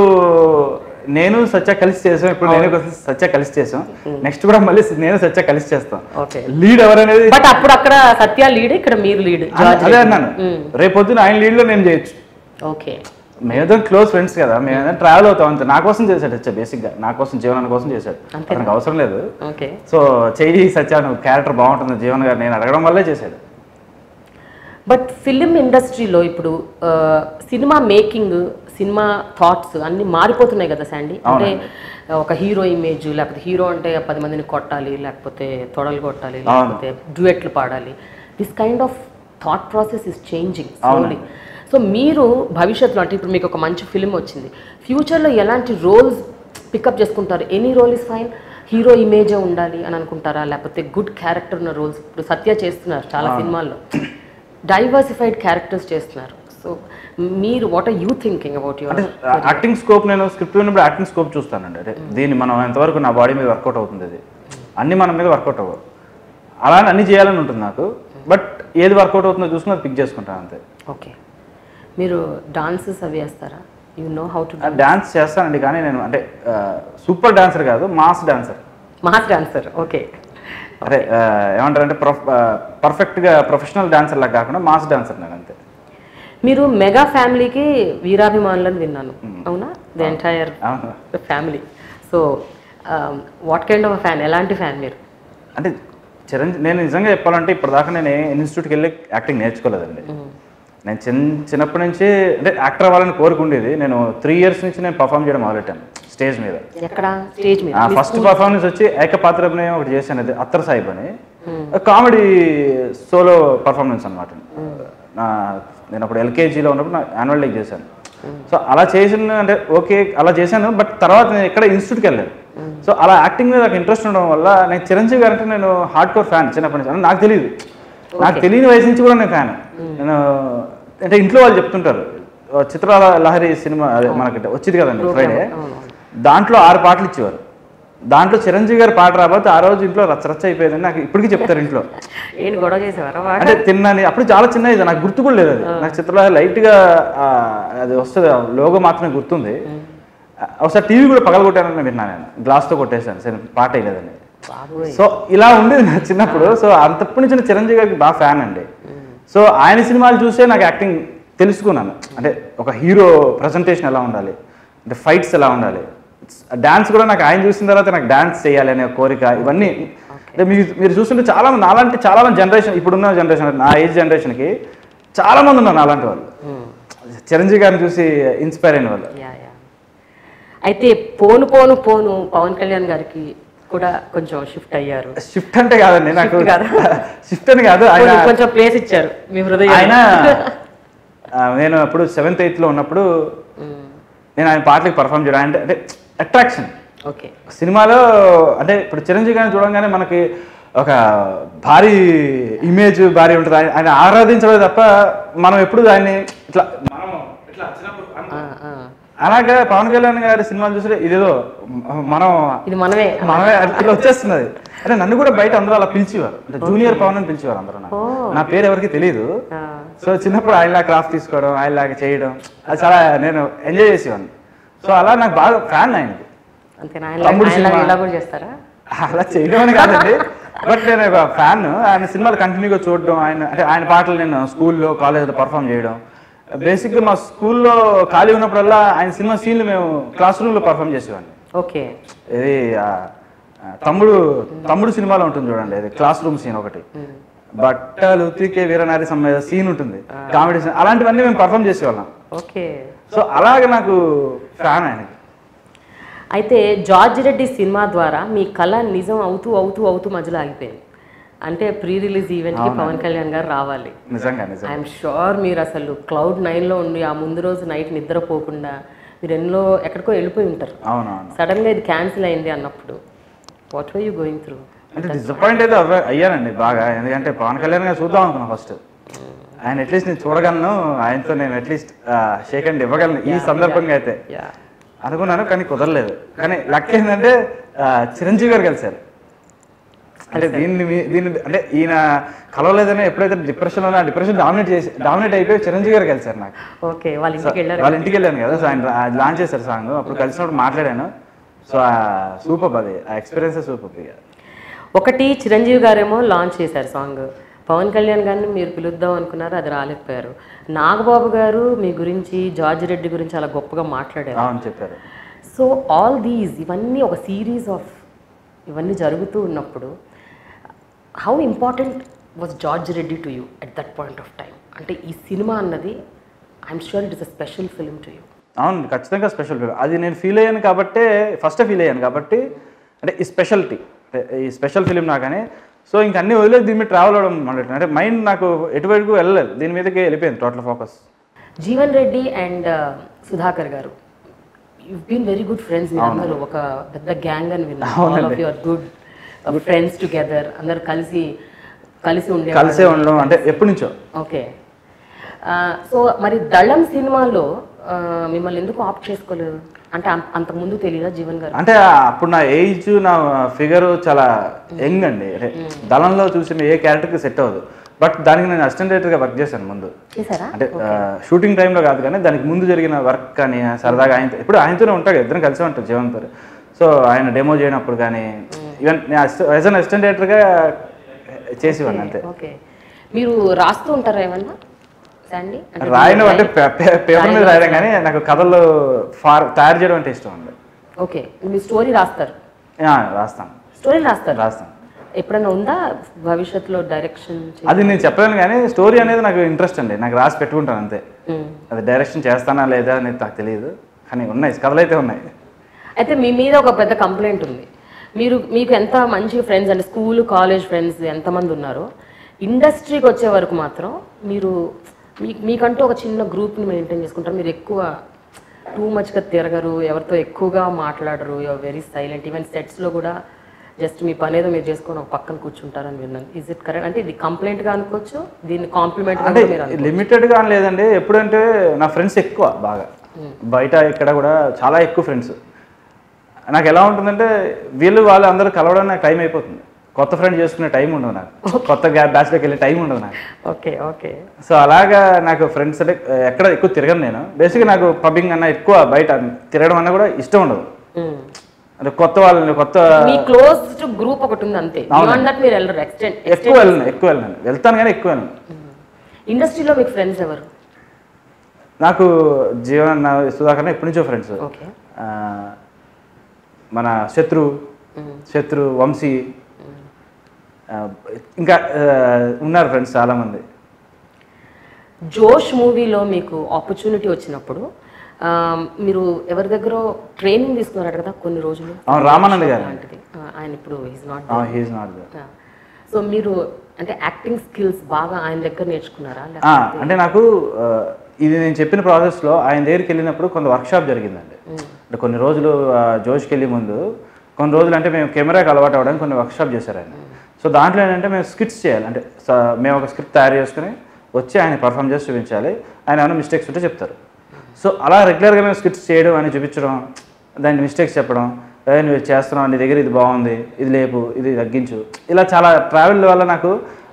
నేను సత్య కలిసి చేసాం ఇప్పుడు నేను కొంచెం సత్య కలిసి చేసాం నెక్స్ట్ కూడా మళ్ళీ నేను సత్య కలిసి చేస్తాం ఓకే లీడ్ ఎవరనేది బట్ అప్పుడు అక్కడ సత్య లీడ్ ఇక్కడ మీరు లీడ్ జార్జ్ అదే అన్నాను రేపొద్దున ఆయన లీడ్ లో నేను చేయొచ్చు ఓకే మేమిద్దరం క్లోజ్ ఫ్రెండ్స్ కదా మేము ట్రావెల్ అవుతాం అంతే నా కోసం చేశాడు సత్య బేసిక్ గా నా కోసం జీవనాన్ని కోసం చేశాడు అతనికి అవసరం లేదు ఓకే సో చెయ్యి సత్య నువ్వు క్యారెక్టర్ బాగుంటుంది జీవన్ గారు నేను అడగడం వల్లే చేశాడు బట్ ఫిలిం ఇండస్ట్రీలో ఇప్పుడు ఆ, సినిమా మేకింగ్ సినిమా థాట్స్ అన్ని మారిపోతున్నాయి కదా శాండీ అంటే ఒక హీరో ఇమేజ్ లేకపోతే హీరో అంటే పది మందిని కొట్టాలి లేకపోతే తొడలు కొట్టాలి లేకపోతే డ్యూయెట్లు పాడాలి this kind of thought process is changing slowly so మీరు భవిష్యత్తులో అంటే ఇప్పుడు మీకు ఒక మంచి ఫిలిం వచ్చింది ఫ్యూచర్లో ఎలాంటి రోల్స్ పికప్ చేసుకుంటారు any role is fine hero ఇమేజే ఉండాలి అని అనుకుంటారా లేకపోతే గుడ్ క్యారెక్టర్ ఉన్న రోల్స్ ఇప్పుడు సత్య చేస్తున్నారు చాలా సినిమాల్లో డైవర్సిఫైడ్ క్యారెక్టర్స్ చేస్తున్నారు సో మీరు what are you thinking about your acting scope నేను స్క్రిప్ట్ విన్నప్పుడు యాక్టింగ్ స్కోప్ చూస్తానండి అంటే దీన్ని మనం ఎంతవరకు నా బాడీ మీద వర్కౌట్ అవుతుంది ఇది అన్ని మన మీద వర్కౌట్ అవ్వవు అలానే అన్ని చేయాలని ఉంటుంది నాకు బట్ ఏది వర్కౌట్ అవుతుందో చూసుకుని అది పిక్ చేసుకుంటాను అంతే ఓకే మీరు డాన్సెస్ అవి వేస్తారా you know how to dance చేస్తానండి కానీ నేను అంటే సూపర్ డాన్సర్ కాదు mass dancer mass dancer okay అదే ఆ, ఏమంటారంటే ప్రొఫ్ పర్ఫెక్ట్గా ప్రొఫెషనల్ డాన్సర్ లాగా కాకుండా మాస్ డాన్సర్ నేను అంతే మీరు మెగా ఫ్యామిలీకి వీరాభిమానులని విన్నాను అవునా ది ఎంటైర్ అవును family so what kind of fan ఎలాంటి ఫ్యాన్ మీరు అంటే చిరంజీవి నేను నిజంగా చెప్పాలంటే ఇప్పటిదాకా నేను ఏ ఇన్స్టిట్యూట్కి వెళ్ళి యాక్టింగ్ నేర్చుకోలేదండి నేను చిన్న చిన్నప్పటి నుంచి అంటే యాక్టర్ అవ్వాలని కోరుకుండేది నేను త్రీ ఇయర్స్ నుంచి నేను పర్ఫామ్ చేయడం మొదలెట్టాను స్టేజ్ మీద ఎక్కడ స్టేజ్ మీద ఫస్ట్ పర్ఫార్మెన్స్ వచ్చి ఏకపాత్ర అభినయం ఒకటి చేశాను అది అత్తర్ సాహిబ్ అని కామెడీ సోలో పర్ఫార్మెన్స్ అనమాట నా నేను అప్పుడు ఎల్కేజీలో ఉన్నప్పుడు నా యాన్యువల్ డే చేశాను సో అలా చేసిన అంటే ఓకే అలా చేశాను బట్ తర్వాత నేను ఎక్కడ ఇన్స్టిట్యూట్కి వెళ్ళాను సో అలా యాక్టింగ్ మీద నాకు ఇంట్రెస్ట్ ఉండడం వల్ల నేను చిరంజీవి గారు అంటే నేను హార్డ్ కోర్ ఫ్యాన్ చిన్నప్పటి నుంచి అంటే నాకు తెలియదు నాకు తెలియని వయసు నుంచి కూడా నేను ఫ్యాన్ నేను అంటే ఇంట్లో వాళ్ళు చెప్తుంటారు చిత్రాల లహరి సినిమా అదే మనకి వచ్చింది కదండి ఫ్రైడే దాంట్లో ఆరు పాటలు ఇచ్చేవారు దాంట్లో చిరంజీవి గారి పాట రాబోతే ఆ రోజు ఇంట్లో రచ్చ రచ్చ అయిపోయిందని నాకు ఇప్పటికీ చెప్తారు ఇంట్లో ఏంటి గొడవ చేసేవారా వాడు? అంటే తిన్నాని అప్పుడు చాలా చిన్న ఇది నాకు గుర్తు కూడా లేదు అది నాకు చిత్రలో లైట్గా ఆ, అది వస్తుంది లోగో మాత్రమే గుర్తుంది ఆ, ఒకసారి టీవీ కూడా పగలగొట్టానని విన్నాను నేను గ్లాస్తో కొట్టేశాను సరే పాట వేయలేదని బాబోయ్ సో ఇలా ఉండేది నా చిన్నప్పుడు సో అంతప్పటి నుంచి నేను చిరంజీవి గారికి బాగా ఫ్యాన్ అండి సో ఆయన సినిమాలు చూసే నాకు యాక్టింగ్ తెలుసుకున్నాను అంటే ఒక హీరో ప్రజెంటేషన్ ఎలా ఉండాలి అంటే ఫైట్స్ ఎలా ఉండాలి డాన్స్ కూడా నాకు ఆయన చూసిన తర్వాత నాకు డాన్స్ చేయాలి అనే కోరిక ఇవన్నీ అంటే మీరు మీరు చూస్తుంటే చాలా మంది నాలాంటి చాలా మంది జనరేషన్ ఇప్పుడున్న జనరేషన్ నా ఏజ్ జనరేషన్కి చాలా మంది ఉన్నారు నాలాంటి వాళ్ళు చిరంజీవి గారిని చూసి ఇన్స్పైర్ అయిన వాళ్ళు యా యా అయితే పోను పోను పోను పవన్ కళ్యాణ్ గారికి కూడా కొంచెం షిఫ్ట్ అయ్యారు షిఫ్ట్ అంటే కాదండి నాకు Shift కాదా? షిఫ్ట్ అని కాదు ఆయన కొంచెం- కొంచెం ప్లేస్ ఇచ్చారు మీ హృదయం ఆయన ఆ, నేను అప్పుడు సెవెంత్ ఎయిత్లో ఉన్నప్పుడు నేను ఆయన పాటలకు పర్ఫామ్ చేయడం అంటే అంటే అట్రాక్షన్ ఓకే సినిమాలో అంటే ఇప్పుడు చిరంజీవి గారిని చూడంగానే మనకి ఒక భారీ ఇమేజ్ భారీ ఉంటుంది ఆయన ఆయన ఆరాధించడమే తప్ప మనం ఎప్పుడు ఆయన్ని ఇట్లా మనం ఇట్లా చిన్నప్పుడు అన్- అలాగే పవన్ కళ్యాణ్ గారి సినిమాలు చూస్తే ఇదేదో మ- మనం ఇది మనమే మనమే ఇట్లా వచ్చేస్తున్నది అంటే నన్ను కూడా బయట అందరూ అలా పిలిచేవారు అంటే జూనియర్ పవన్ అని పిలిచేవారు అందరూ నాకు. నా పేరు ఎవరికి తెలియదు ఆ, సో చిన్నప్పుడు ఆయనలా క్రాఫ్ట్ తీసుకోవడం ఆయనలాగా చేయడం అది చాలా నేను ఎంజాయ్ చేసేవాడిని సో అలా నాకు బాగా ఫ్యాన్ ఆయనకి అంతేనా ఆయన తమ్ముడు ఆయన సినిమా. ఇలా కూడా చేస్తారా అలా చేయడం అని కాదండి బట్ నేను ఒక ఫ్యాన్ ఆయన సినిమాలు కంటిన్యూగా చూడడం ఆయన అంటే ఆయన పాటలు నేను స్కూల్లో కాలేజ్లో పర్ఫామ్ చేయడం బేసిక్గా మా స్కూల్లో ఖాళీ ఉన్నప్పుడల్లా ఆయన సినిమా సీన్లు మేము క్లాస్ రూమ్లో పర్ఫామ్ చేసేవాడిని ఓకే ఇది ఆ, ఆ, తమ్ముడు తమ్ముడు సినిమాలో ఉంటుంది చూడండి ఇది క్లాస్ రూమ్ సీన్ ఒకటి బట్టలు ఉతికే వీరనారి సమ్మె సీన్ ఉంటుంది కామెడీ సీన్ అలాంటివన్నీ మేము పర్ఫామ్ చేసేవాళ్ళం ఓకే సో అలాగే నాకు ఫ్యాన్ ఆయనకి అయితే జార్జ్ రెడ్డి సినిమా ద్వారా మీ కళ నిజం అవుతూ అవుతూ అవుతూ మధ్యలో ఆగిపోయింది అంటే ప్రీ రిలీజ్ ఈవెంట్కి పవన్ కళ్యాణ్ గారు రావాలి నిజంగా నిజంగా ఐఎమ్ షూర్ మీరు అసలు క్లౌడ్ నైన్లో ఉండి ఆ ముందు రోజు నైట్ నిద్రపోకుండా మీరు ఎన్నో ఎక్కడికో వెళ్ళిపోయి ఉంటారు అవునవును సడన్గా ఇది క్యాన్సిల్ అయింది అన్నప్పుడు what were you going through అంటే డిసప్పాయింట్ అయితే అవ్వ- అయ్యానండి బాగా ఎందుకంటే పవన్ కళ్యాణ్ గారు చూద్దాం అనుకున్నా ఫస్ట్ ఆయన అట్లీస్ట్ నేను చూడగలను ఆయనతో నేను అట్లీస్ట్ షేక్ అండ్ ఇవ్వగలను ఈ సందర్భంగా అయితే యా అనుకున్నాను కానీ కుదరలేదు కానీ లక్ ఏంటంటే ఆ, చిరంజీవి గారు కలిశారు అంటే దీన్ని మీ- దీన్ని అంటే ఈయన కలవలేదని ఎప్పుడైతే డిప్రెషన్ లో డిప్రెషన్ డామినేట్ చేసి డామినేట్ అయిపోయి చిరంజీవి గారు కలిశారు నాకు ఓకే వాళ్ళ ఇంటికి వెళ్ళారు వాళ్ళ ఇంటికి వెళ్ళాను కదా సో ఆయన లాంచ్ చేశారు సాంగ్ అప్పుడు కలిసినప్పుడు మాట్లాడాను సో సూపర్ అది ఆ ఎక్స్పీరియన్స్ సూపర్ ఇక ఒకటి చిరంజీవి గారేమో లాంచ్ చేశారు సాంగ్ పవన్ కళ్యాణ్ గారిని మీరు పిలుద్దాం అనుకున్నారు అది రాలేకపోయారు నాగబాబు గారు మీ గురించి జార్జ్ రెడ్డి గురించి అలా గొప్పగా మాట్లాడారు అవును చెప్పారు సో ఆల్ దీస్ ఇవన్నీ ఒక సిరీస్ ఆఫ్ ఇవన్నీ జరుగుతూ ఉన్నప్పుడు how important was George Reddy to you at that point of time అంటే ఈ సినిమా అన్నది I'm sure it is a special film to you అవును ఖచ్చితంగా స్పెషల్ ఫీల్ అది నేను ఫీల్ అయ్యాను కాబట్టి ఫస్ట్ ఫీల్ అయ్యాను కాబట్టి అంటే ఈ స్పెషాలిటీ ఈ స్పెషల్ ఫిలిం నాకని సో ఇంక అన్ని వదిలేదు దీని మీద ట్రావెల్ అవ్వడం మొదలెట్టాను అంటే మైండ్ నాకు ఎటువైపు వెళ్ళలేదు దీని మీదకి వెళ్ళిపోయింది total focus Jeevan Reddy and Sudhakar garu you been very good friends మీరు అందరూ ఒక పెద్ద గ్యాంగ్ అని విన్నాను all of your good friends together అందరు కలిసి కలిసి ఉండే కలిసే ఉండడం అంటే ఎప్పటి నుంచో ఓకే సో మరి దళం సినిమాలో ఆ, మిమ్మల్ని ఎందుకు ఆప్ట్ చేసుకోలేదు అంటే అంత- అంతకుముందు తెలియదా జీవన్ గారు అంటే అప్పుడు నా ఏజ్ నా ఫిగర్ చాలా యంగ్ అండి అంటే దళంలో చూసిన ఏ క్యారెక్టర్కి సెట్ అవ్వదు బట్ దానికి నేను అసిస్టెంట్ డైరెక్టర్గా వర్క్ చేశాను ముందు చేశారా అంటే షూటింగ్ టైంలో కాదు కానీ దానికి ముందు జరిగిన వర్క్ కానీ సరదాగా ఆయనతో ఇప్పుడు ఆయనతోనే ఉంటాడు ఇద్దరం కలిసి ఉంటాం జీవన్తో సో ఆయన డెమో చేయనప్పుడు కానీ ఈవెన్ నేను యాజ్ అన్ అసిస్టెంట్ డైరెక్టర్గా చేసేవాడిని అంతే ఓకే మీరు రాస్తూ ఉంటారా ఏమన్నా శాండీ అంటే రాయడం అంటే పేపర్ మీద రాయడం కానీ నాకు కథలు ఫార్ తయారు చేయడం అంటే ఇష్టం అండి ఓకే మీ స్టోరీ రాస్తారు ఆ, రాస్తాను స్టోరీ రాస్తారు రాస్తాను ఎప్పుడైనా ఉందా భవిష్యత్తులో డైరెక్షన్ అది నేను చెప్పలేను కానీ స్టోరీ అనేది నాకు ఇంట్రెస్ట్ అండి నాకు రాసి పెట్టుకుంటాను అంతే అది డైరెక్షన్ చేస్తానా లేదా అనేది నాకు తెలియదు కానీ ఉన్నాయి కథలు అయితే ఉన్నాయి అయితే మీ మీద ఒక పెద్ద కంప్లైంట్ ఉంది మీరు మీకు ఎంత మంచి ఫ్రెండ్స్ అంటే స్కూల్ కాలేజ్ ఫ్రెండ్స్ ఎంతమంది ఉన్నారో ఇండస్ట్రీకి వచ్చే వరకు మాత్రం మీరు మీకు మీకంటూ ఒక చిన్న గ్రూప్ని మెయింటైన్ చేసుకుంటారు మీరు ఎక్కువ టూ మచ్గా తిరగరు ఎవరితో ఎక్కువగా మాట్లాడరు యూఆర్ వెరీ సైలెంట్ ఈవెన్ సెట్స్లో కూడా జస్ట్ మీ పని ఏదో మీరు చేసుకొని ఒక పక్కన కూర్చుంటారని విన్నాను ఇజ్ ఇట్ కరెక్ట్ అంటే ఇది కంప్లైంట్గా అనుకోవచ్చు దీన్ని కాంప్లిమెంట్గా అంటే మీరు అనుకోవచ్చు. లిమిటెడ్గా అని లేదండి ఎప్పుడంటే నా ఫ్రెండ్స్ ఎక్కువ బాగా బయట ఇక్కడ కూడా చాలా ఎక్కువ ఫ్రెండ్స్ నాకు ఎలా ఉంటుందంటే వీళ్ళు వాళ్ళు అందరూ కలవడానికి నాకు టైం అయిపోతుంది కొత్త ఫ్రెండ్ చేసుకునే టైం ఉండదు నాకు కొత్త బ్యాచ్లోకి వెళ్ళే టైం ఉండదు నాకు ఓకే ఓకే సో అలాగా నాకు ఫ్రెండ్స్ అంటే ఎక్కడ ఎక్కువ తిరగను నేను బేసిక్గా నాకు పబ్బింగ్ అన్న ఎక్కువ బయట తిరగడం అన్న కూడా ఇష్టం ఉండదు అంటే కొత్త వాళ్ళని కొత్త మీ క్లోజ్డ్ గ్రూప్ ఒకటి ఉంది అంతే బియాండ్ దట్ మీరు వెళ్ళరు ఎక్స్టెండ్ ఎక్కువ వెళ్ళను ఎక్కువ వెళ్ళను వెళ్తాను కానీ ఎక్కువ వెళ్ళను ఇండస్ట్రీలో మీకు ఫ్రెండ్స్ ఎవరు నాకు జీవన్ సుధాకర్ ఎప్పటి నుంచో ఫ్రెండ్స్ ఓకే మన శత్రు శత్రు వంశీ ఆ, ఇంకా ఆ, ఉన్నారు ఫ్రెండ్స్ చాలామంది జోష్ మూవీలో మీకు ఆపర్చునిటీ వచ్చినప్పుడు ఆ, మీరు ఎవరి దగ్గర ట్రైనింగ్ తీసుకున్నారు కదా కొన్ని రోజులు అవును రామానంద్ గారు అలాంటిది ఆ, ఆయన ఇప్పుడు is not he's not so మీరు అంటే యాక్టింగ్ స్కిల్స్ బాగా ఆయన దగ్గర నేర్చుకున్నారా లేక- అంటే నాకు ఆ, ఇది నేను చెప్పిన ప్రాసెస్లో ఆయన దగ్గరికి వెళ్ళినప్పుడు కొంత వర్క్షాప్ జరిగిందండి అంటే కొన్ని రోజులు ఆ, జోష్కి వెళ్ళే ముందు కొన్ని రోజులు అంటే మేము కెమెరాకి అలవాటు అవ్వడానికి కొన్ని వర్క్షాప్ చేశారు ఆయన సో దాంట్లో ఏంటంటే మేము స్కిట్స్ చేయాలి అంటే స- మేము ఒక స్క్రిప్ట్ తయారు చేసుకుని వచ్చి ఆయన పర్ఫామ్ చేసి చూపించాలి ఆయన ఏమైనా మిస్టేక్స్ ఉంటే చెప్తారు సో అలా రెగ్యులర్గా మేము స్కిట్స్ చేయడం అని చూపించడం దాని మిస్టేక్స్ చెప్పడం "ఏ, నువ్వు ఇది చేస్తున్నావు నీ దగ్గర ఇది బాగుంది ఇది లేపు ఇది తగ్గించు ఇలా చాలా ట్రావెల్ వల్ల నాకు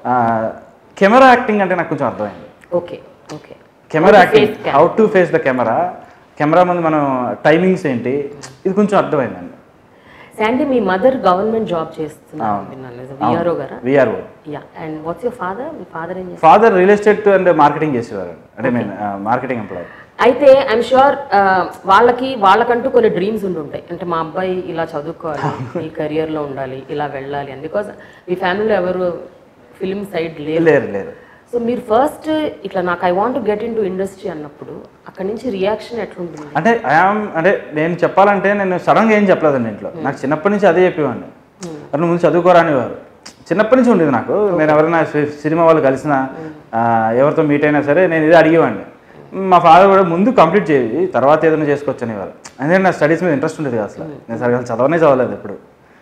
కెమెరా యాక్టింగ్ అంటే నాకు కొంచెం అర్థమైంది okay okay camera acting how to face the camera camera ముందు మనం టైమింగ్స్ ఏంటి ఇది కొంచెం అర్థమైందండి శాండీ మీ మదర్ గవర్నమెంట్ జాబ్ చేస్తున్నారు విన్నాను విఆర్ఓ గారా VRO yeah and what's your father మీ ఫాదర్ ఏం చేస్తారు father real estate and marketing చేసేవారు అంటే నేను మార్కెటింగ్ ఎంప్లాయ్ అయితే ఐఎమ్ షూర్ వాళ్ళకి వాళ్ళకంటూ కొన్ని డ్రీమ్స్ ఉండుంటాయి అంటే మా అబ్బాయి ఇలా చదువుకోవాలి ఈ career లో ఉండాలి ఇలా వెళ్ళాలి అని బికాస్ మీ ఫ్యామిలీలో ఎవరు ఫిల్మ్ సైడ్ లేరు లేరు లేరు సో మీరు ఫస్ట్ ఇట్లా నాకు I want get into industry అన్నప్పుడు అక్కడ నుంచి రియాక్షన్ ఎట్లుంటుంది అంటే ఐఆమ్ అంటే నేను చెప్పాలంటే నేను సడన్గా ఏం చెప్పలేదండి ఇంట్లో నాకు చిన్నప్పటి నుంచి అదే చెప్పేవాడిని మరి నువ్వు ముందు చదువుకోరా అనేవారు చిన్నప్పటి నుంచి ఉండేది నాకు నేను ఎవరైనా సి- సినిమా వాళ్ళు కలిసినా ఆ, ఎవరితో మీట్ అయినా సరే నేను ఇదే అడిగేవాడిని మా ఫాదర్ కూడా ముందు కంప్లీట్ చేయి తర్వాత ఏదైనా చేసుకోవచ్చు అనేవారు అందుకని నా స్టడీస్ మీద ఇంట్రెస్ట్ ఉండేది కాదు అసలు నేను సరిగ్గా చదవనే చదవలేదు ఎప్పుడు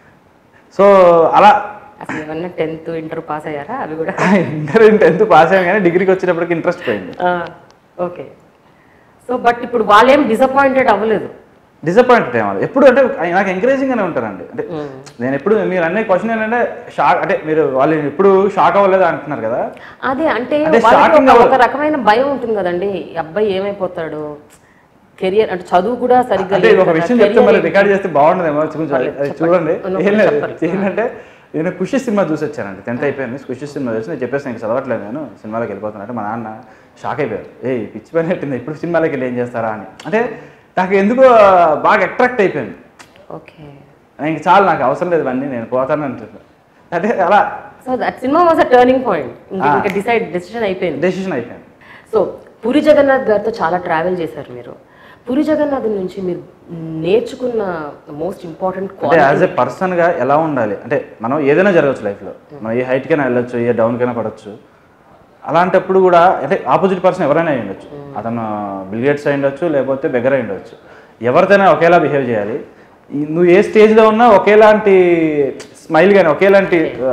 సో అలా అసలు ఏమన్నా టెన్త్ ఇంటర్ పాస్ అయ్యారా అవి కూడా ఇంటర్ టెన్త్ పాస్ అయ్యాను కానీ డిగ్రీకి వచ్చేటప్పటికి ఇంట్రెస్ట్ పోయింది ఓకే సో బట్ ఇప్పుడు వాళ్ళేం డిసప్పాయింటెడ్ అవ్వలేదు డిసప్పాయింటెడ్ ఏమో ఎప్పుడు అంటే ఆయన నాకు ఎంకరేజింగ్ గానే ఉంటారండి అంటే నేను ఎప్పుడు మీరు అనే క్వశ్చన్ ఏంటంటే షాక్ అంటే మీరు వాళ్ళు ఎప్పుడు షాక్ అవ్వలేదు అంటున్నారు కదా అదే అంటే అంటే వాళ్ళకి shocking ఒక- అవ్వదు. ఒక రకమైన భయం ఉంటుంది కదండి ఈ అబ్బాయి ఏమైపోతాడు కెరియర్ అంటే చదువు కూడా సరిగ్గా అంటే లేదు ఒక కదా, విషయం చెప్తే career మళ్ళీ ఏంటి? రికార్డ్ చేస్తే బాగుండదేమో కొంచెం అది చూడండి నువ్వు ఏం లేదు చెప్పాలి. ఏంటంటే నేను ఖుషి సినిమా చూసి వచ్చానండి టెన్త్ అయిపోయింది ఖుషి సినిమా చూసి నేను చెప్పేసి నేను చదవట్లేదు నేను సినిమాలోకి వెళ్ళిపోతున్నా అంటే మా నాన్న షాక్ అయిపోయారు ఏ పిచ్చి పని పెట్టింది ఇప్పుడు సినిమాలోకి వెళ్ళి ఏం చేస్తారా అని అంటే నాకు ఎందుకో బాగా అట్రాక్ట్ అయిపోయింది ఓకే ఇంక చాలు నాకు అవసరం లేదు ఇవన్నీ నేను పోతాను అంటున్నాను అంటే అలా సో దట్ సినిమా వాజ్ అ టర్నింగ్ పాయింట్ ఇంకా ఇంకా డిసైడ్ డెసిషన్ అయిపోయింది డెసిషన్ అయిపోయింది సో పూరి జగన్నాథ్ గారితో చాలా ట్రావెల్ చేశారు మీరు పూరి జగన్నాథ్ నుంచి మీరు నేర్చుకున్న మోస్ట్ ఇంపార్టెంట్ అంటే యాజ్ ఎ పర్సన్గా ఎలా ఉండాలి అంటే మనం ఏదైనా జరగచ్చు లైఫ్లో మనం ఏ హైట్కైనా వెళ్ళొచ్చు ఏ డౌన్కైనా పడవచ్చు అలాంటప్పుడు కూడా అంటే ఆపోజిట్ పర్సన్ ఎవరైనా అయి ఉండొచ్చు అతను బిల్గేట్స్ అయి ఉండొచ్చు లేకపోతే బెగర్ అయి ఉండొచ్చు ఎవరితోనే ఒకేలా బిహేవ్ చేయాలి ఈ- నువ్వు ఏ స్టేజ్లో ఉన్నా ఒకేలాంటి స్మైల్ కానీ ఒకేలాంటి ఆ,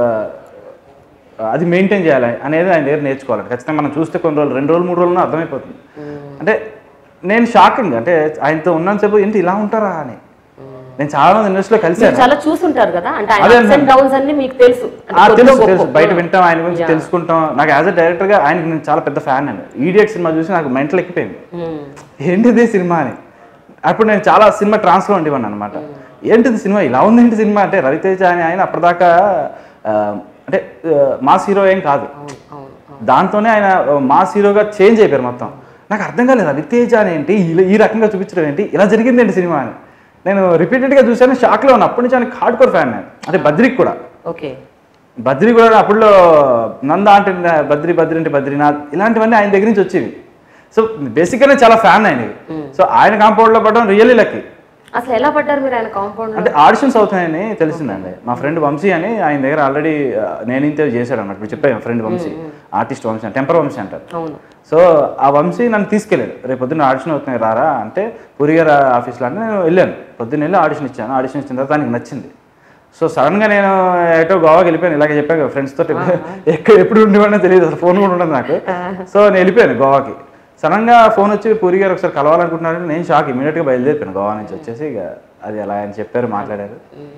అది మెయింటైన్ చేయాలి అనేది ఆయన దగ్గర నేర్చుకోవాలి ఖచ్చితంగా మనం చూస్తే కొన్ని రోజులు రెండు రోజులు మూడు రోజులు అర్థమైపోతుంది అంటే నేను షాకింగ్ అంటే ఆయనతో ఉన్నంతసేపు ఏంటి ఇలా ఉంటారా అని నేను చాలా మంది ఇండస్ట్రీలో మీరు కలిసాను చాలా చూసుంటారు కదా అంటే అదే అప్స్ అండ్ డౌన్స్ అన్ని మీకు తెలుసు అంటే ఆ, కొద్దిగా తెలుసు గొప్ప. తెలుసు బయట వింటాం ఆయన గురించి తెలుసుకుంటాం నాకు యాజ్ అ డైరెక్టర్ గా ఆయనకి నేను చాలా పెద్ద ఫ్యాన్ అండి ఈడియట్ సినిమా చూసి నాకు మెంటల్ ఎక్కిపోయింది మ్మ్. ఏంటిది సినిమా అని అప్పుడు నేను చాలా సినిమా ట్రాన్స్లో ఉండేవాడిని అనమాట ఏంటిది సినిమా ఇలా ఉంది ఏంటి సినిమా అంటే రవితేజ అని ఆయన అప్పటిదాకా ఆ, అంటే ఆ, మాస్ హీరో ఏం కాదు అవును అవును అవును. దాంతోనే ఆయన మాస్ హీరోగా చేంజ్ అయిపోయారు మొత్తం నాకు అర్థం కాలేదు రవితేజ అని ఏంటి ఇలా- ఈ రకంగా చూపించడం ఏంటి ఇలా జరిగింది ఏంటి సినిమా అని నేను రిపీటెడ్గా చూశాను షాక్లో ఉన్నా అప్పటి నుంచి ఆయన హార్డ్ కోర్ ఫ్యాన్ నేను అంటే బద్రికి కూడా ఓకే బద్రి కూడా అప్పుడులో నంద అంటే బద్రి బద్రి అంటే బద్రీనాథ్ ఇలాంటివన్నీ ఆయన దగ్గర నుంచి వచ్చేవి సో బేసిక్గానే చాలా ఫ్యాన్ ఆయనవి సో ఆయన కాంపౌండ్లో పడడం రియల్లీ లక్కీ అసలు ఎలా పడ్డారు మీరు ఆయన కాంపౌండ్ అంటే ఆడిషన్స్ అవుతున్నాయని తెలిసిందండి మా ఫ్రెండ్ వంశీ అని ఆయన దగ్గర ఆల్రెడీ నేను ఇంతే చేశాడు అన్నమాట ఇప్పుడు చెప్పాను friend Vamshi artist Vamshi Temper Vamshi అంటారు అవును సో ఆ వంశీ నన్ను తీసుకెళ్ళాడు రేపు పొద్దున్న ఆడిషన్ అవుతున్నాయి రారా అంటే పూరి గారు ఆఫీస్లో అంటే నేను వెళ్ళాను పొద్దున్న వెళ్ళి ఆడిషన్ ఇచ్చాను ఆడిషన్ ఇచ్చిన తర్వాత దానికి నచ్చింది సో సడన్గా నేను ఎటో గోవాకి వెళ్ళిపోయాను ఇలాగే చెప్పాను ఫ్రెండ్స్ తోటి ఎక్కడ ఎప్పుడు ఉండేవాడినో తెలియదు అసలు ఫోన్ కూడా ఉండదు నాకు సో నేను వెళ్ళిపోయాను గోవాకి సడన్గా ఫోన్ వచ్చి పూరి గారు ఒకసారి కలవాలనుకుంటున్నారంటే నేను షాక్ ఇమీడియట్గా బయలుదేరిపోయాను గోవా నుంచి వచ్చేసి ఇక అది అలా ఆయన చెప్పారు మాట్లాడారు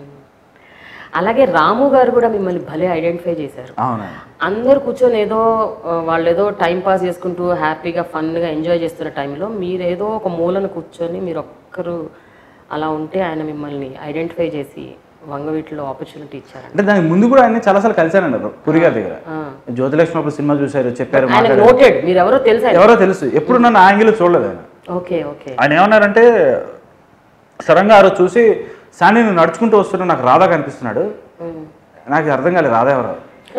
అలాగే రాము గారు కూడా మిమ్మల్ని భలే ఐడెంటిఫై చేశారు అవునండి అందరు కూర్చొని ఏదో ఆ, వాళ్ళు ఏదో టైం పాస్ చేసుకుంటూ హ్యాపీగా ఫన్గా ఎంజాయ్ చేస్తున్న టైంలో మీరు ఏదో ఒక మూలను కూర్చొని మీరు ఒక్కరు అలా ఉంటే ఆయన మిమ్మల్ని ఐడెంటిఫై చేసి వంగవీటిలో ఆపర్చునిటీ ఇచ్చారంట అంటే దానికి ముందు కూడా ఆయన చాలాసార్లు కలిశానండి పురి గారి దగ్గర ఆ. జ్యోతిలక్ష్మి అప్పుడు సినిమా చూశారు చెప్పారు ఆయన మాట్లాడారు నోటెడ్ మీరు ఎవరో తెలుసా ఎవరో తెలుసు ఎప్పుడు నన్ను ఆ యాంగిల్ చూడలేదు ఆయన ఓకే ఓకే ఆయన ఏమన్నారంటే సడన్గా ఆ రోజు చూసి శాండీ నువ్వు నడుచుకుంటూ వస్తున్నా నాకు రాధా కనిపిస్తున్నాడు నాకు అర్థం కాలేదు రాధా ఎవరు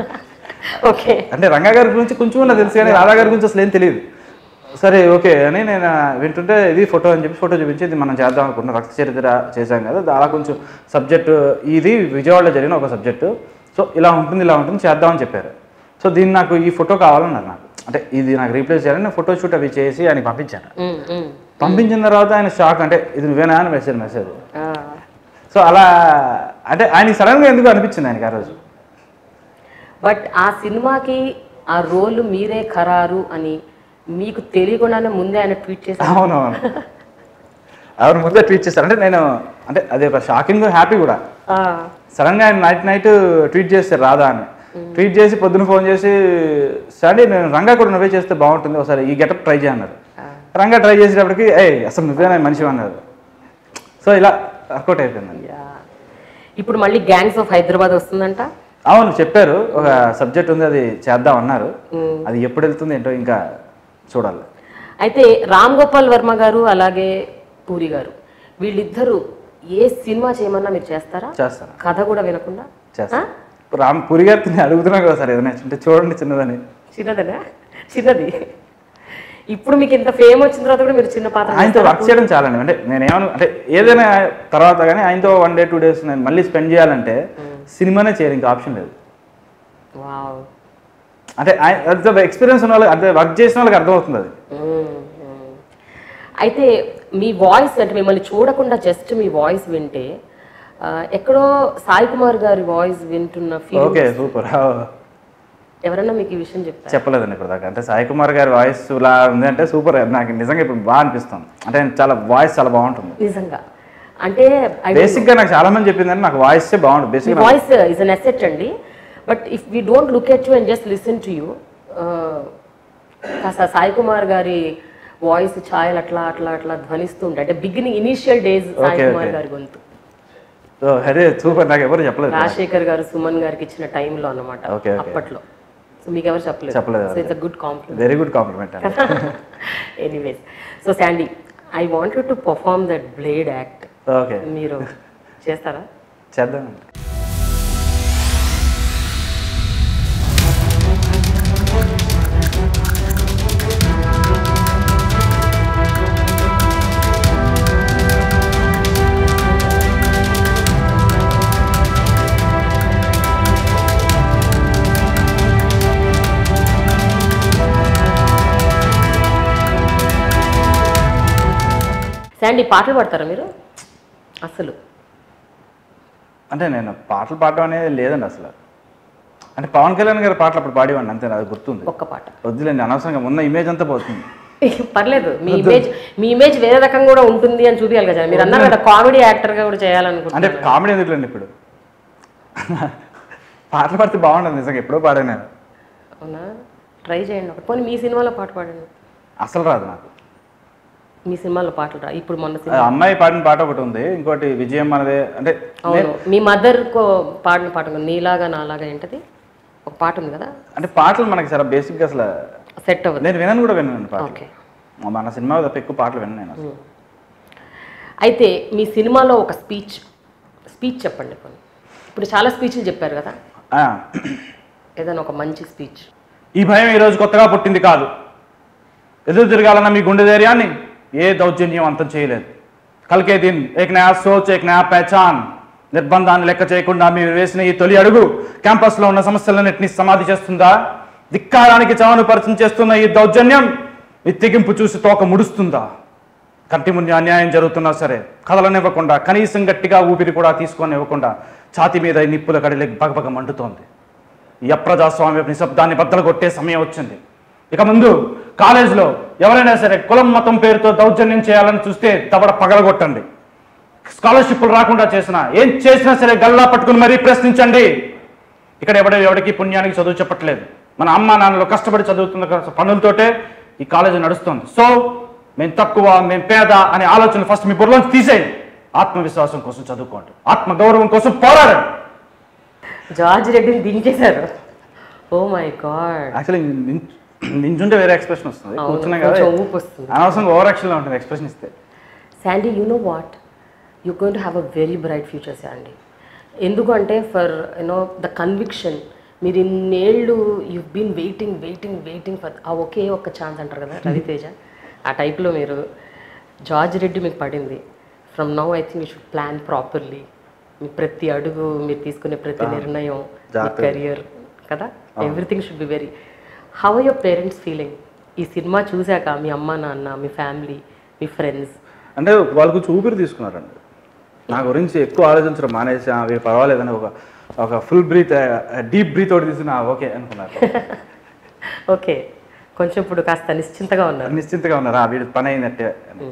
ఓకే అంటే రంగా గారి గురించి కొంచెం నాకు తెలుసు కానీ రాధా గారి గురించి అసలు ఏం తెలియదు సరే ఓకే అని నేను వింటుంటే ఇది ఫోటో అని చెప్పి ఫోటో చూపించి ఇది మనం చేద్దాం అనుకుంటున్నాం రక్త చరిత్ర చేశాం కదా అలా కొంచెం సబ్జెక్టు ఇది విజయవాడలో జరిగిన ఒక సబ్జెక్టు సో ఇలా ఉంటుంది ఇలా ఉంటుంది చేద్దామని చెప్పారు సో దీన్ని నాకు ఈ ఫోటో కావాలన్నారు నాకు అంటే ఇది నాకు రీప్లేస్ చేయాలని నేను ఫోటో షూట్ అవి చేసి ఆయనకి పంపించాను ఉమ్, ఉమ్. పంపించిన తర్వాత ఆయన షాక్ అంటే ఇది నువ్వేనా అని మెసేజ్ మెసేజ్ ఆ, సో అలా అంటే ఆయనకి సడన్గా ఎందుకు అనిపించింది ఆయనకి ఆ రోజు బట్ ఆ సినిమాకి ఆ రోల్ మీరే ఖరారు అని మీకు తెలియకుండానే ముందే ఆయన ట్వీట్ చేశారు అవునవును అవును ముందే ట్వీట్ చేస్తారు అంటే నేను అంటే అది ఒక షాకింగ్ హ్యాపీ కూడా ఆ, సడన్గా ఆయన నైట్ నైట్ ట్వీట్ చేస్తారు రాదా అని ట్వీట్ చేసి పొద్దున ఫోన్ చేసి సరే నేను రంగా కూడా నువ్వే చేస్తే బాగుంటుంది ఒకసారి ఈ గెటప్ ట్రై చేయన్నారు రంగా ట్రై చేసేటప్పటికి ఏ అసలు నువ్వేనా మనిషి అన్నారు సో ఇలా వర్కౌట్ అయిపోయిందండి యా. ఇప్పుడు మళ్ళీ గ్యాంగ్స్ ఆఫ్ హైదరాబాద్ వస్తుందంట అవును చెప్పారు ఒక సబ్జెక్ట్ ఉంది అది చేద్దాం అన్నారు అది ఎప్పుడు వెళ్తుంది ఏంటో ఇంకా చూడాలి అయితే రామ్ గోపాల్ వర్మ గారు అలాగే పూరి గారు వీళ్ళిద్దరూ ఏ సినిమా చేయమన్నా మీరు చేస్తారా చేస్తాను కథ కూడా వినకుండా చేస్తాను రామ్ పురి గారిని నేను అడుగుతున్నాను కదా సార్ ఏదైనా అంటే చూడండి చిన్నదని చిన్నదనా చిన్నది ఇప్పుడు మీకు ఇంత ఫేమ్ వచ్చిన తర్వాత కూడా మీరు చిన్న పాత్ర ఆయనతో వర్క్ చేయడం చాలా అంటే నేను ఏమను అంటే ఏదైనా తర్వాత కానీ ఆయనతో వన్ డే టూ డేస్ నేను మళ్ళీ స్పెండ్ చేయాలంటే సినిమానే చేయాలి ఇంకా ఆప్షన్ లేదు వావ్ అంటే ఆయన ఎక్స్పీరియన్స్ ఉన్న వాళ్ళకి అంటే వర్క్ చేసిన వాళ్ళకి అర్థమవుతుంది అది మ్మ్, మ్మ్. అయితే మీ వాయిస్ అంటే మిమ్మల్ని చూడకుండా జస్ట్ మీ వాయిస్ వింటే ఆ, ఎక్కడో సాయి కుమార్ గారి వాయిస్ వింటున్న ఫీల్ ఓకే సూపర్ ఎవరన్నా మీకు ఈ విషయం చెప్తారు చెప్పలేదండి ఇప్పుడు దాకా అంటే సాయి కుమార్ గారి వాయిస్ ఇలా ఉంది అంటే సూపర్ నాకు నిజంగా ఇప్పుడు బాగా అనిపిస్తుంది అంటే చాలా వాయిస్ చాలా బాగుంటుంది నిజంగా అంటే బేసిక్గా నాకు చాలా మంది చెప్పిందంటే నాకు వాయిస్ బాగుంటుంది బేసిక్గా వాయిస్ ఇస్ అన్ అసెట్ అండి but if we don't look at you and just listen to you కాస్త సాయి కుమార్ గారి వాయిస్ ఛాయలు అట్లా అట్లా అట్లా ధ్వనిస్తుండే అంటే beginning initial days Sai Okay, Kumar okay. గారి గొంతు అదే సూపర్ నాకు ఎవరు చెప్పలేదు రాజశేఖర్ గారు సుమన్ గారికి ఇచ్చిన టైంలో అన్నమాట Okay, okay. అప్పట్లో సో మీకు ఎవరు చెప్పలేదు చెప్పలేదు so it's good compliment very good compliment అండి anyways so Sandy I want to perform that blade act okay మీరు చేస్తారా చేద్దామండి శాండీ పాటలు పాడతారా మీరు అసలు అంటే నేను పాటలు పాడడం అనేది లేదండి అసలు అంటే పవన్ కళ్యాణ్ గారి పాటలు అప్పుడు పాడేవాడిని అంతే అది గుర్తుంది ఒక్క పాట వద్దులేండి అనవసరంగా ఉన్న ఇమేజ్ అంతా పోతుంది పర్లేదు మీ ఇమేజ్ మీ ఇమేజ్ వేరే రకంగా కూడా ఉంటుంది అని చూపించాలి కదా మీరు అన్నారు కదా కామెడీ యాక్టర్ గా కూడా అంటే చేయాలనుకుంటున్నారు కామెడీ ఎందుకులేండి ఇప్పుడు పాటలు పాడితే బాగుండదు నిజంగా ఎప్పుడో పాడాను నేను అవునా ట్రై చేయండి ఒక పోనీ మీ సినిమాలో పాట పాడండి అసలు రాదు నాకు మీ సినిమాలో పాటలు రా ఇప్పుడు మొన్న ఆ సినిమా అమ్మాయి పాడిన పాట ఒకటి ఉంది ఇంకోటి విజయం మనదే అంటే అవును మీ మదర్ కో పాడిన పాట ఉంది నీలాగా నాలాగా ఏంటది ఒక పాట ఉంది కదా అంటే పాటలు మనకి చాలా బేసిక్గా అసలు సెట్ అవ్వదు నేను వినను కూడా విన్నాను పాటలు ఓకే మన సినిమా తప్ప ఎక్కువ పాటలు విన్నాను నేను అసలు. అయితే మీ సినిమాలో ఒక స్పీచ్ స్పీచ్ చెప్పండి కొన్ని ఇప్పుడు చాలా స్పీచ్లు చెప్పారు కదా ఆ, ఏదైనా ఒక మంచి స్పీచ్ ఈ భయం ఈరోజు కొత్తగా పుట్టింది కాదు ఎదురు తిరగాలన్న మీ గుండె ధైర్యాన్ని ఏ దౌర్జన్యం అంతం చేయలేదు కల్కే దిన్ ఏక్ నయా సోచ్ ఏక్ నయా పెహచాన్ నిర్బంధాన్ని లెక్క చేయకుండా మీరు వేసిన ఈ తొలి అడుగు క్యాంపస్లో ఉన్న సమస్యలన్నింటినీ సమాధి చేస్తుందా ధిక్కారానికి చవను పరిచయం చేస్తున్న ఈ దౌర్జన్యం ఈ తెగింపు చూసి తోక ముడుస్తుందా కంటి ముందు అన్యాయం జరుగుతున్నా సరే కదలనివ్వకుండా కనీసం గట్టిగా ఊపిరి కూడా తీసుకొని ఇవ్వకుండా ఛాతి మీద ఈ నిప్పుల కడిలే బగబగ మండుతోంది ఈ అప్రజాస్వామ్య నిశ్శబ్దాన్ని బద్దలు కొట్టే సమయం వచ్చింది ఇక ముందు కాలేజీలో ఎవరైనా సరే కులం మతం పేరుతో దౌర్జన్యం చేయాలని చూస్తే తవడ పగలగొట్టండి స్కాలర్షిప్లు రాకుండా చేసినా ఏం చేసినా సరే గల్లా పట్టుకుని మరీ ప్రశ్నించండి ఇక్కడ ఎవడ ఎవడికి పుణ్యానికి చదువు చెప్పట్లేదు మన అమ్మ నాన్నలు కష్టపడి చదువుతున్న క- పనులతోటే ఈ కాలేజీ నడుస్తుంది సో మేము తక్కువ మేము పేద అనే ఆలోచన ఫస్ట్ మీ బుర్రలోంచి తీసేయండి ఆత్మవిశ్వాసం కోసం చదువుకోండి ఆత్మగౌరవం కోసం పోరాడండి జార్జ్ రెడ్డిని దించేశారు ఓ మై గాడ్ యాక్చువల్లీ నించుంటే వేరే ఎక్స్ప్రెషన్ వస్తుంది కూర్చున్నాం కదా కొంచెం ఊపు వస్తుంది అనవసరంగా ఓవర్ యాక్షన్లో ఉంటుంది ఎక్స్ప్రెషన్ ఇస్తే Sandy you know what you going to have a very bright future Sandy ఎందుకంటే ఫర్ యునో ద కన్విక్షన్ మీరు ఇన్నేళ్ళు you been waiting waiting waiting for ఆ ఒకే ఒక్క ఛాన్స్ అంటారు కదా రవితేజ ఆ టైప్లో మీరు జార్జ్ రెడ్డి మీకు పడింది from now I think you should plan properly మీ ప్రతి అడుగు మీరు తీసుకునే ప్రతి నిర్ణయం మీ జాగ్రత్తగా. కెరియర్ కదా everything should be very how are your parents feeling ఈ సినిమా చూశాక మీ అమ్మ నాన్న మీ ఫ్యామిలీ మీ ఫ్రెండ్స్ అంటే వాళ్ళు కొంచెం ఊపిరి తీసుకున్నారండి నా గురించి ఎక్కువ ఆలోచించడం మానేసి "ఆ, వీడు పర్వాలేదని ఒక ఒక ఫుల్ బ్రీత్ డీప్ బ్రీత్ ఒకటి తీసుకుని "ఆ, ఓకే అనుకున్నారు ఓకే కొంచెం ఇప్పుడు కాస్త నిశ్చింతగా ఉన్నారు నిశ్చింతగా ఉన్నారు "ఆ, వీడి పని అయినట్టే అని.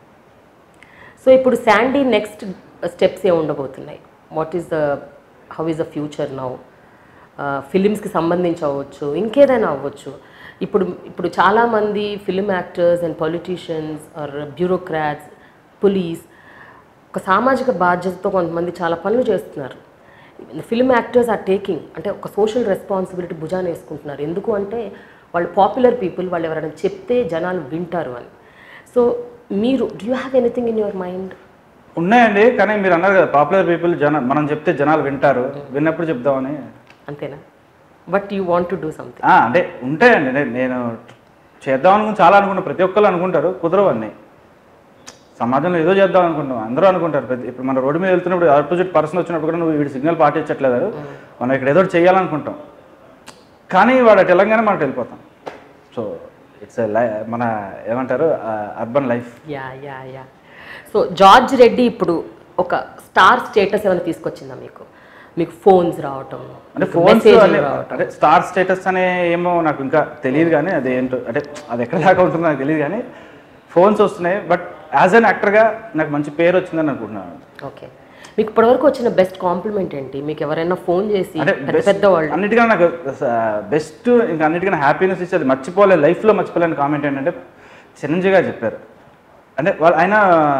సో ఇప్పుడు శాండీ నెక్స్ట్ స్టెప్స్ ఏ ఉండబోతున్నాయి what is the how is the future now ఫిలిమ్స్కి సంబంధించి అవ్వచ్చు ఇంకేదైనా అవ్వచ్చు ఇప్పుడు ఇప్పుడు చాలామంది film actors and politicians or bureaucrats police ఒక సామాజిక బాధ్యతతో కొంతమంది చాలా పనులు చేస్తున్నారు ఫిల్మ్ యాక్టర్స్ ఆర్ టేకింగ్ అంటే ఒక సోషల్ రెస్పాన్సిబిలిటీ భుజాన వేసుకుంటున్నారు ఎందుకు అంటే వాళ్ళు పాపులర్ పీపుల్ వాళ్ళు ఎవరైనా చెప్తే జనాలు వింటారు అని సో మీరు do you have anything in your mind ఉన్నాయండి కానీ మీరు అన్నారు కదా పాపులర్ పీపుల్ జన మనం చెప్తే జనాలు వింటారు విన్నప్పుడు చెప్దామని అంతేనా but you want to do something ఆ, అంటే ఉంటాయండి నే- నేను చేద్దాం అనుకుని చాలా అనుకుంటా ప్రతి ఒక్కరు అనుకుంటారు కుదరవు అన్నీ సమాజంలో ఏదో చేద్దాం అనుకుంటాం అందరూ అనుకుంటారు ప్రతి ఇప్పుడు మన రోడ్డు మీద వెళ్తున్నప్పుడు ఆపోజిట్ పర్సన్ వచ్చినప్పుడు కూడా నువ్వు వీడి సిగ్నల్ పాటించట్లేదు మనం ఇక్కడ ఏదో ఒకటి చేయాలనుకుంటాం కానీ వాడు అటు వెళ్ళంగానే మనకు వెళ్ళిపోతాం సో ఇట్స్ లై మన ఏమంటారు urban life yeah yeah yeah so George Reddy ఇప్పుడు ఒక స్టార్ స్టేటస్ ఏమైనా తీసుకొచ్చిందా మీకు మీకు ఫోన్స్ రావటం అంటే మీకు ఫోన్స్ messages రావటం అంటే స్టార్ స్టేటస్ అనే ఏమో నాకు ఇంకా తెలియదు కానీ అది ఏంటో అంటే అది ఎక్కడ దాకా ఉంటుందో నాకు తెలియదు కానీ ఫోన్స్ వస్తున్నాయి బట్ యాజ్ అన్ యాక్టర్గా నాకు మంచి పేరు వచ్చిందని అనుకుంటున్నాను ఓకే మీకు ఇప్పటివరకు వచ్చిన బెస్ట్ కాంప్లిమెంట్ ఏంటి మీకు ఎవరైనా ఫోన్ చేసి అంటే పెద్ద best- పెద్ద వాళ్ళు అన్నిటికన్నా నాకు బెస్ట్ ఇంకా అన్నిటికన్నా హ్యాపీనెస్ ఇచ్చేది మర్చిపోలే లైఫ్లో మర్చిపోలేని కామెంట్ ఏంటంటే చిరంజీవి గారు చెప్పారు అంటే వాళ్ళు ఆయన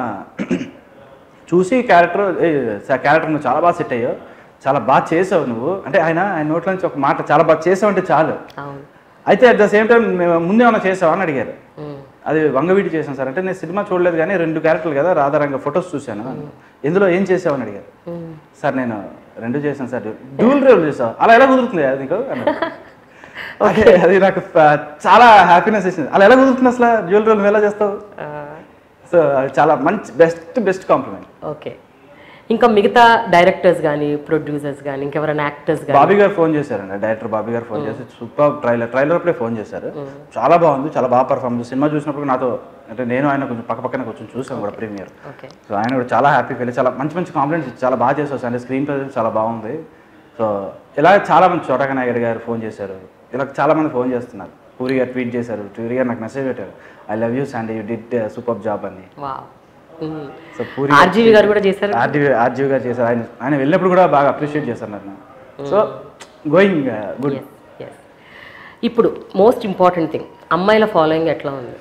చూసి క్యారెక్టర్ క్యారెక్టర్ నువ్వు చాలా బాగా సెట్ అయ్యావు చాలా బాగా చేసావు నువ్వు అంటే ఆయన ఆయన నోట్ల నుంచి ఒక మాట చాలా బాగా చేసావు అంటే చాలు అవును అయితే అట్ ద సేమ్ టైం ముందే ఏమైనా చేసావా అని అడిగారు మ్మ్. అది వంగవీటి చేశాను సార్ అంటే నేను సినిమా చూడలేదు కానీ రెండు క్యారెక్టర్లు కదా రాధారంగ ఫొటోస్ చూశాను ఎందులో ఏం చేసావని అడిగారు మ్మ్. సార్ నేను రెండు చేశాను సార్ డ్యూల్ రోల్ చేసావు అలా ఎలా కుదురుతుంది అది నీకు అన్నారు. అదే, అది నాకు ప- చాలా హ్యాపీనెస్ ఇచ్చింది అలా ఎలా కుదురుతుంది అసలు డ్యూల్ రోల్ నువ్వు ఎలా చేస్తావు ఆ, సో అది చాలా మంచి బెస్ట్ బెస్ట్ కాంప్లిమెంట్ ఓకే ఇంకా మిగతా డైరెక్టర్స్ కానీ ప్రొడ్యూసర్స్ కానీ ఇంకెవరైనా యాక్టర్స్ కానీ బాబీ గారు ఫోన్ చేశారండి డైరెక్టర్ బాబీ గారు ఫోన్ చేసి సూపర్ ట్రైలర్ ట్రైలర్ అప్పుడే ఫోన్ చేశారు చాలా బాగుంది చాలా బాగా పర్ఫామ్ సినిమా చూసినప్పుడు నాతో అంటే నేను ఆయన కొంచెం పక్క పక్కన కొంచెం చూసాను కూడా ప్రీమియర్ ఓకే సో ఆయన కూడా చాలా హ్యాపీ ఫీల్ చాలా మంచి మంచి కాంప్లిమెంట్స్ ఇచ్చి చాలా బాగా చేసావు అంటే స్క్రీన్ ప్రెజెన్స్ చాలా బాగుంది సో ఇలా చాలా మంది చోటక నాయుడు గారు ఫోన్ చేశారు ఇలా చాలా మంది ఫోన్ చేస్తున్నారు పూరి గారు ట్వీట్ చేశారు పూరి గారు నాకు మెసేజ్ పెట్టారు I love you Sandy you did super job అని వా సో పూరి ఆర్జీవి గారు కూడా చేశారు ఆర్జీవి ఆర్జీవి గారు చేశారు ఆయన ఆయన వెళ్ళినప్పుడు కూడా బాగా అప్రిషియేట్ చేశారు నన్ను so going good yes yes ఇప్పుడు మోస్ట్ ఇంపార్టెంట్ థింగ్ అమ్మాయిల ఫాలోయింగ్ ఎట్లా ఉంది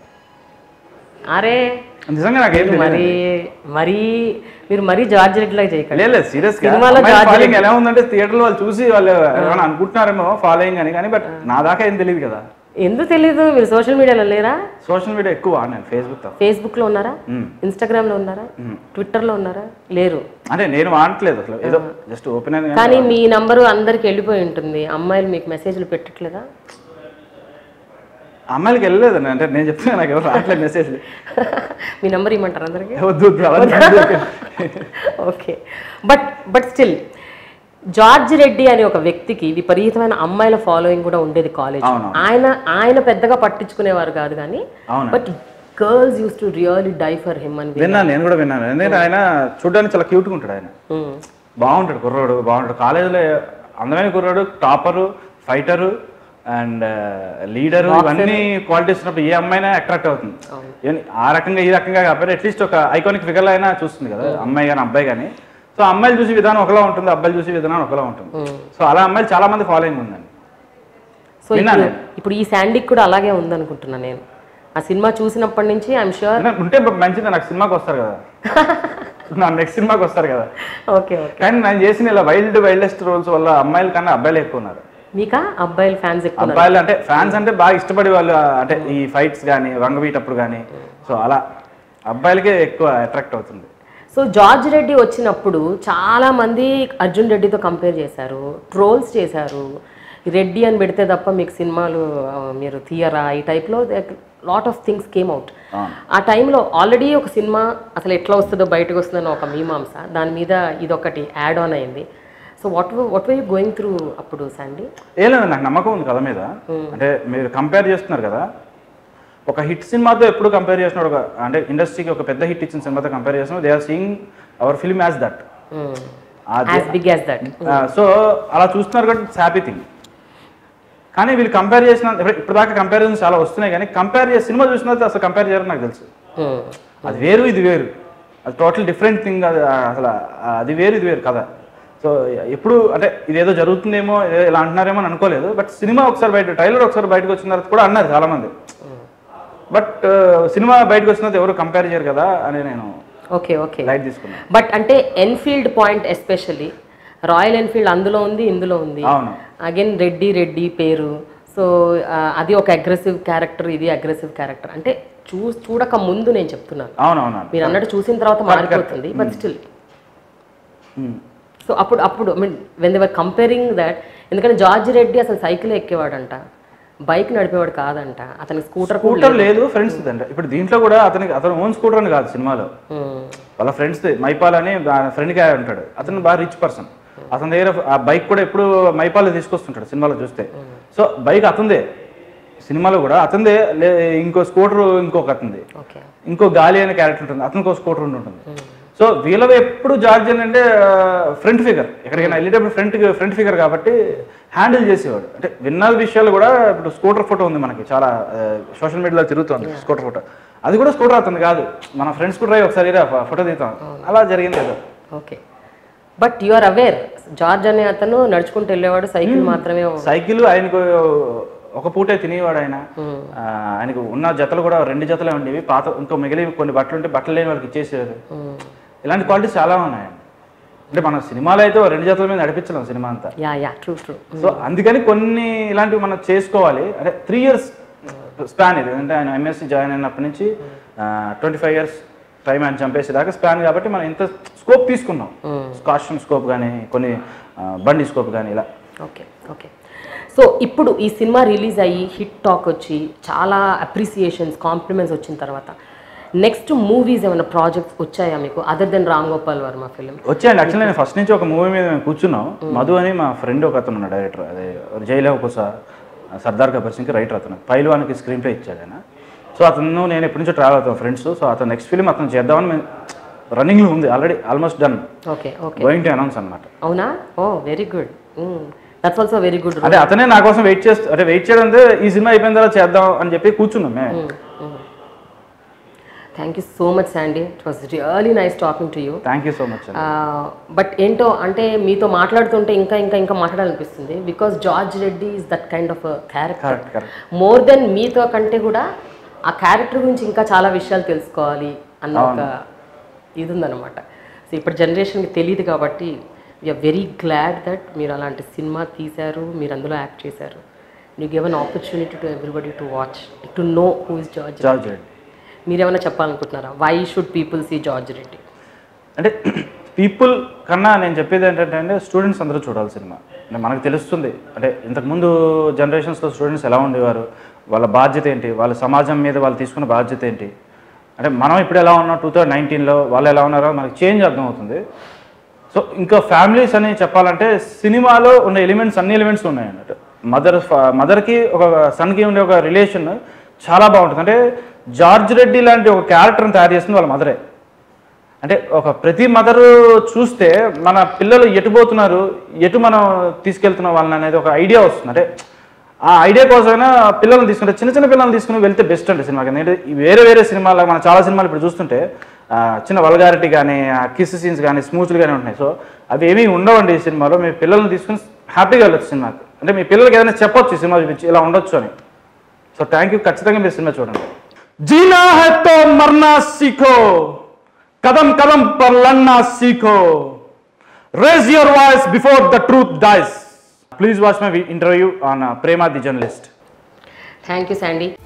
అరే నిజంగా నాకు ఏం మరి మరీ మీరు మరీ జార్జ్ రెడ్డి లాగా చేయకండి లేదు లేదు సీరియస్ సినిమాలో జార్జ్ ఫాలోయింగ్ ఎలా ఉందంటే థియేటర్లో వాళ్ళు చూసి వాళ్ళు ఏమైనా అనుకుంటున్నారేమో ఫాలోయింగ్ అని కానీ బట్ నా దాకా ఏం తెలియదు కదా ఎందుకు తెలీదు మీరు సోషల్ మీడియాలో లేరా సోషల్ మీడియా ఎక్కువ నేను ఫేస్బుక్ తప్ప ఫేస్బుక్లో ఉన్నారా మ్మ్. ఇన్స్టాగ్రామ్లో ఉన్నారా ట్విట్టర్లో ఉన్నారా లేరు అంటే నేను వాడట్లేదు అసలు ఏదో జస్ట్ ఓపెన్ అయింది కానీ కానీ మీ నంబరు అందరికి వెళ్ళిపోయి ఉంటుంది అమ్మాయిలు మీకు మెసేజ్లు పెట్టట్లేదా అమ్మాయిలకి వెళ్ళలేదు అంటే నేను చెప్తున్నా నాకు ఎవరు రావట్లేదు మెసేజ్ మీ నంబర్ ఇవ్వమంటారు అందరికి వద్దు వద్దు అవన్నీ వద్దు. Okay but but still George Reddy అనే ఒక వ్యక్తికి విపరీతమైన అమ్మాయిల ఫాలోయింగ్ కూడా ఉండేది కాలేజ్ అవును. ఆయన ఆయన పెద్దగా పట్టించుకునేవారు కాదు కానీ అవును but girls use to really die for him అని విన్నాను నేను కూడా విన్నాను ఎందుకంటే ఆయన చూడడానికి చాలా క్యూట్గా ఉంటాడు ఆయన మ్మ్. బాగుంటాడు కుర్రోడు బాగుంటాడు కాలేజీలో అందమైన కుర్రోడు టాపరు ఫైటరు అండ్ లీడరు ఇవన్నీ క్వాలిటీస్ ఉన్నప్పుడు ఏ అమ్మాయినా అట్రాక్ట్ అవుతుంది ఏం- ఆ రకంగా ఈ రకంగా కాకపోతే అట్లీస్ట్ ఒక ఐకానిక్ ఫిగర్ అయినా చూస్తుంది కదా అమ్మాయి కానీ అబ్బాయి కానీ సో అమ్మాయిలు చూసే విధానం ఒకలా ఉంటుంది అబ్బాయిలు చూసే విధానం ఒకలా ఉంటుంది సో అలా అమ్మాయిలు చాలా మంది ఫాలోయింగ్ ఉందండి సో ఇప్పుడు ఇప్పుడు ఈ శాండీకి కూడా అలాగే ఉందనుకుంటున్నా నేను ఆ సినిమా చూసినప్పటి నుంచి ఐఎమ్ షూర్ అంటే ఉంటే మంచిది నాకు సినిమాకి వస్తారు కదా నా నెక్స్ట్ సినిమాకి వస్తారు కదా ఓకే ఓకే కానీ నేను చేసిన ఇలా వైల్డ్ వైల్డెస్ట్ రోల్స్ వల్ల అమ్మాయిల కన్నా అబ్బాయిలు ఎక్కువ ఉన్నారు మీకా అబ్బాయిల ఫ్యాన్స్ ఎక్కువ ఉన్నారు? అబ్బాయిలు అంటే ఫ్యాన్స్ అంటే బాగా ఇష్టపడే వాళ్ళు అంటే ఈ ఫైట్స్ కానీ వంగబీటప్పుడు కానీ సో అలా అబ్బాయిలకే ఎక్కువ అట్రాక్ట్ అవుతుంది సో జార్జ్ రెడ్డి వచ్చినప్పుడు చాలా మంది అర్జున్ రెడ్డితో కంపేర్ చేశారు ట్రోల్స్ చేశారు రెడ్డి అని పెడితే తప్ప మీకు సినిమాలు ఆ, మీరు తీయరా ఈ టైప్లో lot of things came out అవును. ఆ టైంలో ఆల్రెడీ ఒక సినిమా అసలు ఎట్లా వస్తుందో బయటకు వస్తుందని ఒక మీమాంస దాని మీద ఇదొకటి యాడ్ ఆన్ అయింది so what what were you going through అప్పుడు శాండీ ఏం లేదు నాకు నమ్మకం ఉంది కథ మీద అంటే మీరు కంపేర్ చేస్తున్నారు కదా ఒక హిట్ సినిమాతో ఎప్పుడు కంపేర్ చేసినాడు ఒక అంటే ఇండస్ట్రీకి ఒక పెద్ద హిట్ ఇచ్చిన సినిమాతో కంపేర్ చేసినా they are seeing our film as that as big as that so అలా చూస్తున్నారు కాబట్టి ఇట్స్ హ్యాపీ థింగ్ కానీ వీళ్ళు కంపేర్ చేసిన ఇప్పుడు- ఇప్పటిదాకా కంపారిజన్స్ చాలా వస్తున్నాయి కానీ కంపేర్ చేసి సినిమా చూసిన తర్వాత అసలు కంపేర్ చేయడం నాకు తెలుసు అది వేరు ఇది వేరు అది టోటల్ డిఫరెంట్ థింగ్ అది ఆ, అసలు ఆ, అది వేరు ఇది వేరు కదా సో ఎప్పుడు అంటే ఇదేదో జరుగుతుందేమో ఏదో ఇలా అంటున్నారేమో అని అనుకోలేదు బట్ సినిమా ఒకసారి బయట ట్రైలర్ ఒకసారి బయటకు వచ్చిన తర్వాత కూడా అన్నారు చాలా మంది బట్ సినిమా బయటకు వచ్చిన తర్వాత ఎవరు కంపేర్ చేయరు కదా అని నేను ఓకే ఓకే లైట్ తీసుకున్నాను బట్ అంటే Enfield point especially Royal Enfield అందులో ఉంది ఇందులో ఉంది అవును అగైన్ రెడ్డి రెడ్డి పేరు సో అది ఒక అగ్రెసివ్ క్యారెక్టర్ ఇది అగ్రెసివ్ క్యారెక్టర్ అంటే చూ చూడక ముందు నేను చెప్తున్నాను అవునవును మీరు అన్నట్టు చూసిన తర్వాత మారిపోతుంది బట్ స్టిల్ సో అప్పుడు అప్పుడు I mean when they were comparing that ఎందుకంటే జార్జ్ రెడ్డి అసలు సైకిల్ ఎక్కేవాడంట బైక్ నడిపేవాడు కాదంట అతని స్కూటర్ కూడా స్కూటర్ లేదు ఫ్రెండ్స్ అంటే ఇప్పుడు దీంట్లో కూడా అతనికి అతను ఓన్ స్కూటర్ అని కాదు సినిమాలో Hmm. వాళ్ళ ఫ్రెండ్స్ మైపాల్ అని ఫ్రెండ్ గా ఉంటాడు అతను బాగా రిచ్ పర్సన్ అతని దగ్గర ఆ బైక్ కూడా ఎప్పుడు మైపాల్ తీసుకొస్తుంటాడు సినిమాలో చూస్తే సో బైక్ అతందే సినిమాలో కూడా అతందే లే ఇంకో స్కూటర్ ఇంకొక అతంది ఓకే ఇంకో గాలి అనే క్యారెక్టర్ ఉంటుంది అతనికి ఒక స్కూటర్ ఉండి ఉంటుంది సో వీళ్ళవి ఎప్పుడు జార్జ్ అని అంటే ఫ్రంట్ ఫిగర్ ఎక్కడికైనా వెళ్ళేటప్పుడు ఫ్రంట్ ఫ్రంట్ ఫిగర్ కాబట్టి హ్యాండిల్ చేసేవాడు అంటే విన్న విషయాలు కూడా ఇప్పుడు స్కూటర్ ఫోటో ఉంది మనకి చాలా సోషల్ మీడియాలో తిరుగుతుంది స్కూటర్ ఫోటో అది కూడా స్కూటర్ అతను కాదు మన ఫ్రెండ్స్ కూడా ఒకసారి ఫోటో తీద్దాం అలా జరిగింది ఏదో okay but you are aware George అనే అతను నడుచుకుంటూ వెళ్ళేవాడు సైకిల్ మాత్రమే సైకిల్ ఆయనకు ఒక పూటే తినేవాడు ఆయన ఆ, ఆయనకు ఉన్న జతలు కూడా రెండు జతలే ఉండేవి పాత ఇంకో మిగిలి కొన్ని బట్టలు ఉంటే బట్టలు లేని వాళ్ళకి ఇచ్చేసేవారు ఇలాంటి క్వాలిటీస్ చాలా ఉన్నాయి అంటే మన సినిమాలో అయితే ఓ రెండు జతల మీద నడిపించలేం సినిమా అంతా yeah yeah true true so అందుకని కొన్ని ఇలాంటివి మనం చేసుకోవాలి అంటే త్రీ ఇయర్స్ స్పాన్ ఇది అంటే ఆయన ఎంఎస్సి జాయిన్ అయినప్పటి నుంచి ట్వంటీ ఫైవ్ ఇయర్స్ టైం ఆయన చంపేసేదాకా స్పాన్ కాబట్టి మనం ఇంత స్కోప్ తీసుకున్నాం కాస్ట్యూమ్ స్కోప్ కానీ కొన్ని ఆ, బండి స్కోప్ కానీ ఇలా ఓకే ఓకే సో ఇప్పుడు ఈ సినిమా రిలీజ్ అయ్యి హిట్ టాక్ వచ్చి చాలా అప్రిసియేషన్స్ కాంప్లిమెంట్స్ వచ్చిన తర్వాత నెక్స్ట్ మూవీస్ ఏమైనా ప్రాజెక్ట్స్ వచ్చాయా మీకు other than Ram Gopal Varma film వచ్చాయండి యాక్చువల్లీ నేను ఫస్ట్ నుంచి ఒక మూవీ మీద మేము కూర్చున్నాం మధు అని మా ఫ్రెండ్ ఒక అతను ఉన్నాడు డైరెక్టర్ అదే జైలో ఒకస సర్దార్ గబ్బర్ సింగ్కి రైటర్ అతను పైల్వానికి స్క్రీన్ ప్లే ఇచ్చాడు ఆయన సో అతను నేను ఎప్పటి నుంచో ట్రావెల్ అవుతాను ఫ్రెండ్స్ సో అతను నెక్స్ట్ ఫిలిం అతను చేద్దామని మేము రన్నింగ్లో ఉంది already almost done okay okay going to announce అనమాట అవునా oh very good that's also very good అంటే అతనే నా కోసం వెయిట్ చేస్తూ అంటే వెయిట్ చేయడం అంటే ఈ సినిమా అయిపోయిన తర్వాత చేద్దాం అని చెప్పి కూర్చున్నాం మేము thank you so much Sandy it was really nice talking to you thank you so much but ఏంటో అంటే మీతో మాట్లాడుతుంటే ఇంకా ఇంకా ఇంకా మాట్లాడాలనిపిస్తుంది because George Reddy is that kind of character correct correct more than మీతో కంటే కూడా ఆ క్యారెక్టర్ గురించి ఇంకా చాలా విషయాలు తెలుసుకోవాలి అన్న ఒక ఇది ఉందన్నమాట సో ఇప్పుడు జనరేషన్కి తెలియదు కాబట్టి వీఆర్ వెరీ గ్లాడ్ దట్ మీరు అలాంటి సినిమా తీశారు మీరు అందులో యాక్ట్ చేశారు you give an opportunity to everybody to watch to know who is George George Reddy మీరేమైనా చెప్పాలనుకుంటున్నారా why should people see George Reddy అంటే పీపుల్ కన్నా నేను చెప్పేది ఏంటంటే అంటే స్టూడెంట్స్ అందరూ చూడాలి సినిమా అంటే మనకు తెలుస్తుంది అంటే ఇంతకుముందు జనరేషన్స్లో స్టూడెంట్స్ ఎలా ఉండేవారు వాళ్ళ బాధ్యత ఏంటి వాళ్ళ సమాజం మీద వాళ్ళు తీసుకున్న బాధ్యత ఏంటి అంటే మనం ఇప్పుడు ఎలా ఉన్నాం టూ థౌజండ్ నైన్టీన్లో వాళ్ళు ఎలా ఉన్నారో మనకి చేంజ్ అర్థమవుతుంది సో ఇంకా ఫ్యామిలీస్ అని చెప్పాలంటే సినిమాలో ఉన్న ఎలిమెంట్స్ అన్ని ఎలిమెంట్స్ ఉన్నాయి అన్నట్టు మదర్ మదర్కి ఒక సన్కి ఉండే ఒక రిలేషన్ చాలా బాగుంటుంది అంటే జార్జ్ రెడ్డి లాంటి ఒక క్యారెక్టర్ని తయారు చేసింది వాళ్ళ మదరే అంటే ఒక ప్రతి మదర్ చూస్తే మన పిల్లలు ఎటు పోతున్నారు ఎటు మనం తీసుకెళ్తున్నాం వాళ్ళని అనేది ఒక ఐడియా వస్తుంది అంటే ఆ ఐడియా కోసమైనా పిల్లల్ని తీసుకుంటే చిన్న చిన్న పిల్లల్ని తీసుకుని వెళ్తే బెస్ట్ అండి సినిమాకి ఎందుకంటే ఈ వేరే వేరే సినిమాలు మన చాలా సినిమాలు ఇప్పుడు చూస్తుంటే ఆ, చిన్న వల్గారిటీ కానీ కిస్ సీన్స్ కానీ స్మూచ్లు కానీ ఉంటున్నాయి సో అవి ఏమీ ఉండవండి ఈ సినిమాలో మీ పిల్లల్ని తీసుకుని హ్యాపీగా వెళ్ళొచ్చు సినిమాకి అంటే మీ పిల్లలకి ఏదైనా చెప్పొచ్చు ఈ సినిమా చూపించి ఇలా ఉండొచ్చు అని సో థ్యాంక్ యూ ఖచ్చితంగా మీరు సినిమా చూడండి జీనా హై తో మర్నా సీఖో కదం కదం పర్ లన్నా సీఖో raise your voice before the truth dies please watch my interview on Prema the journalist thank you Sandy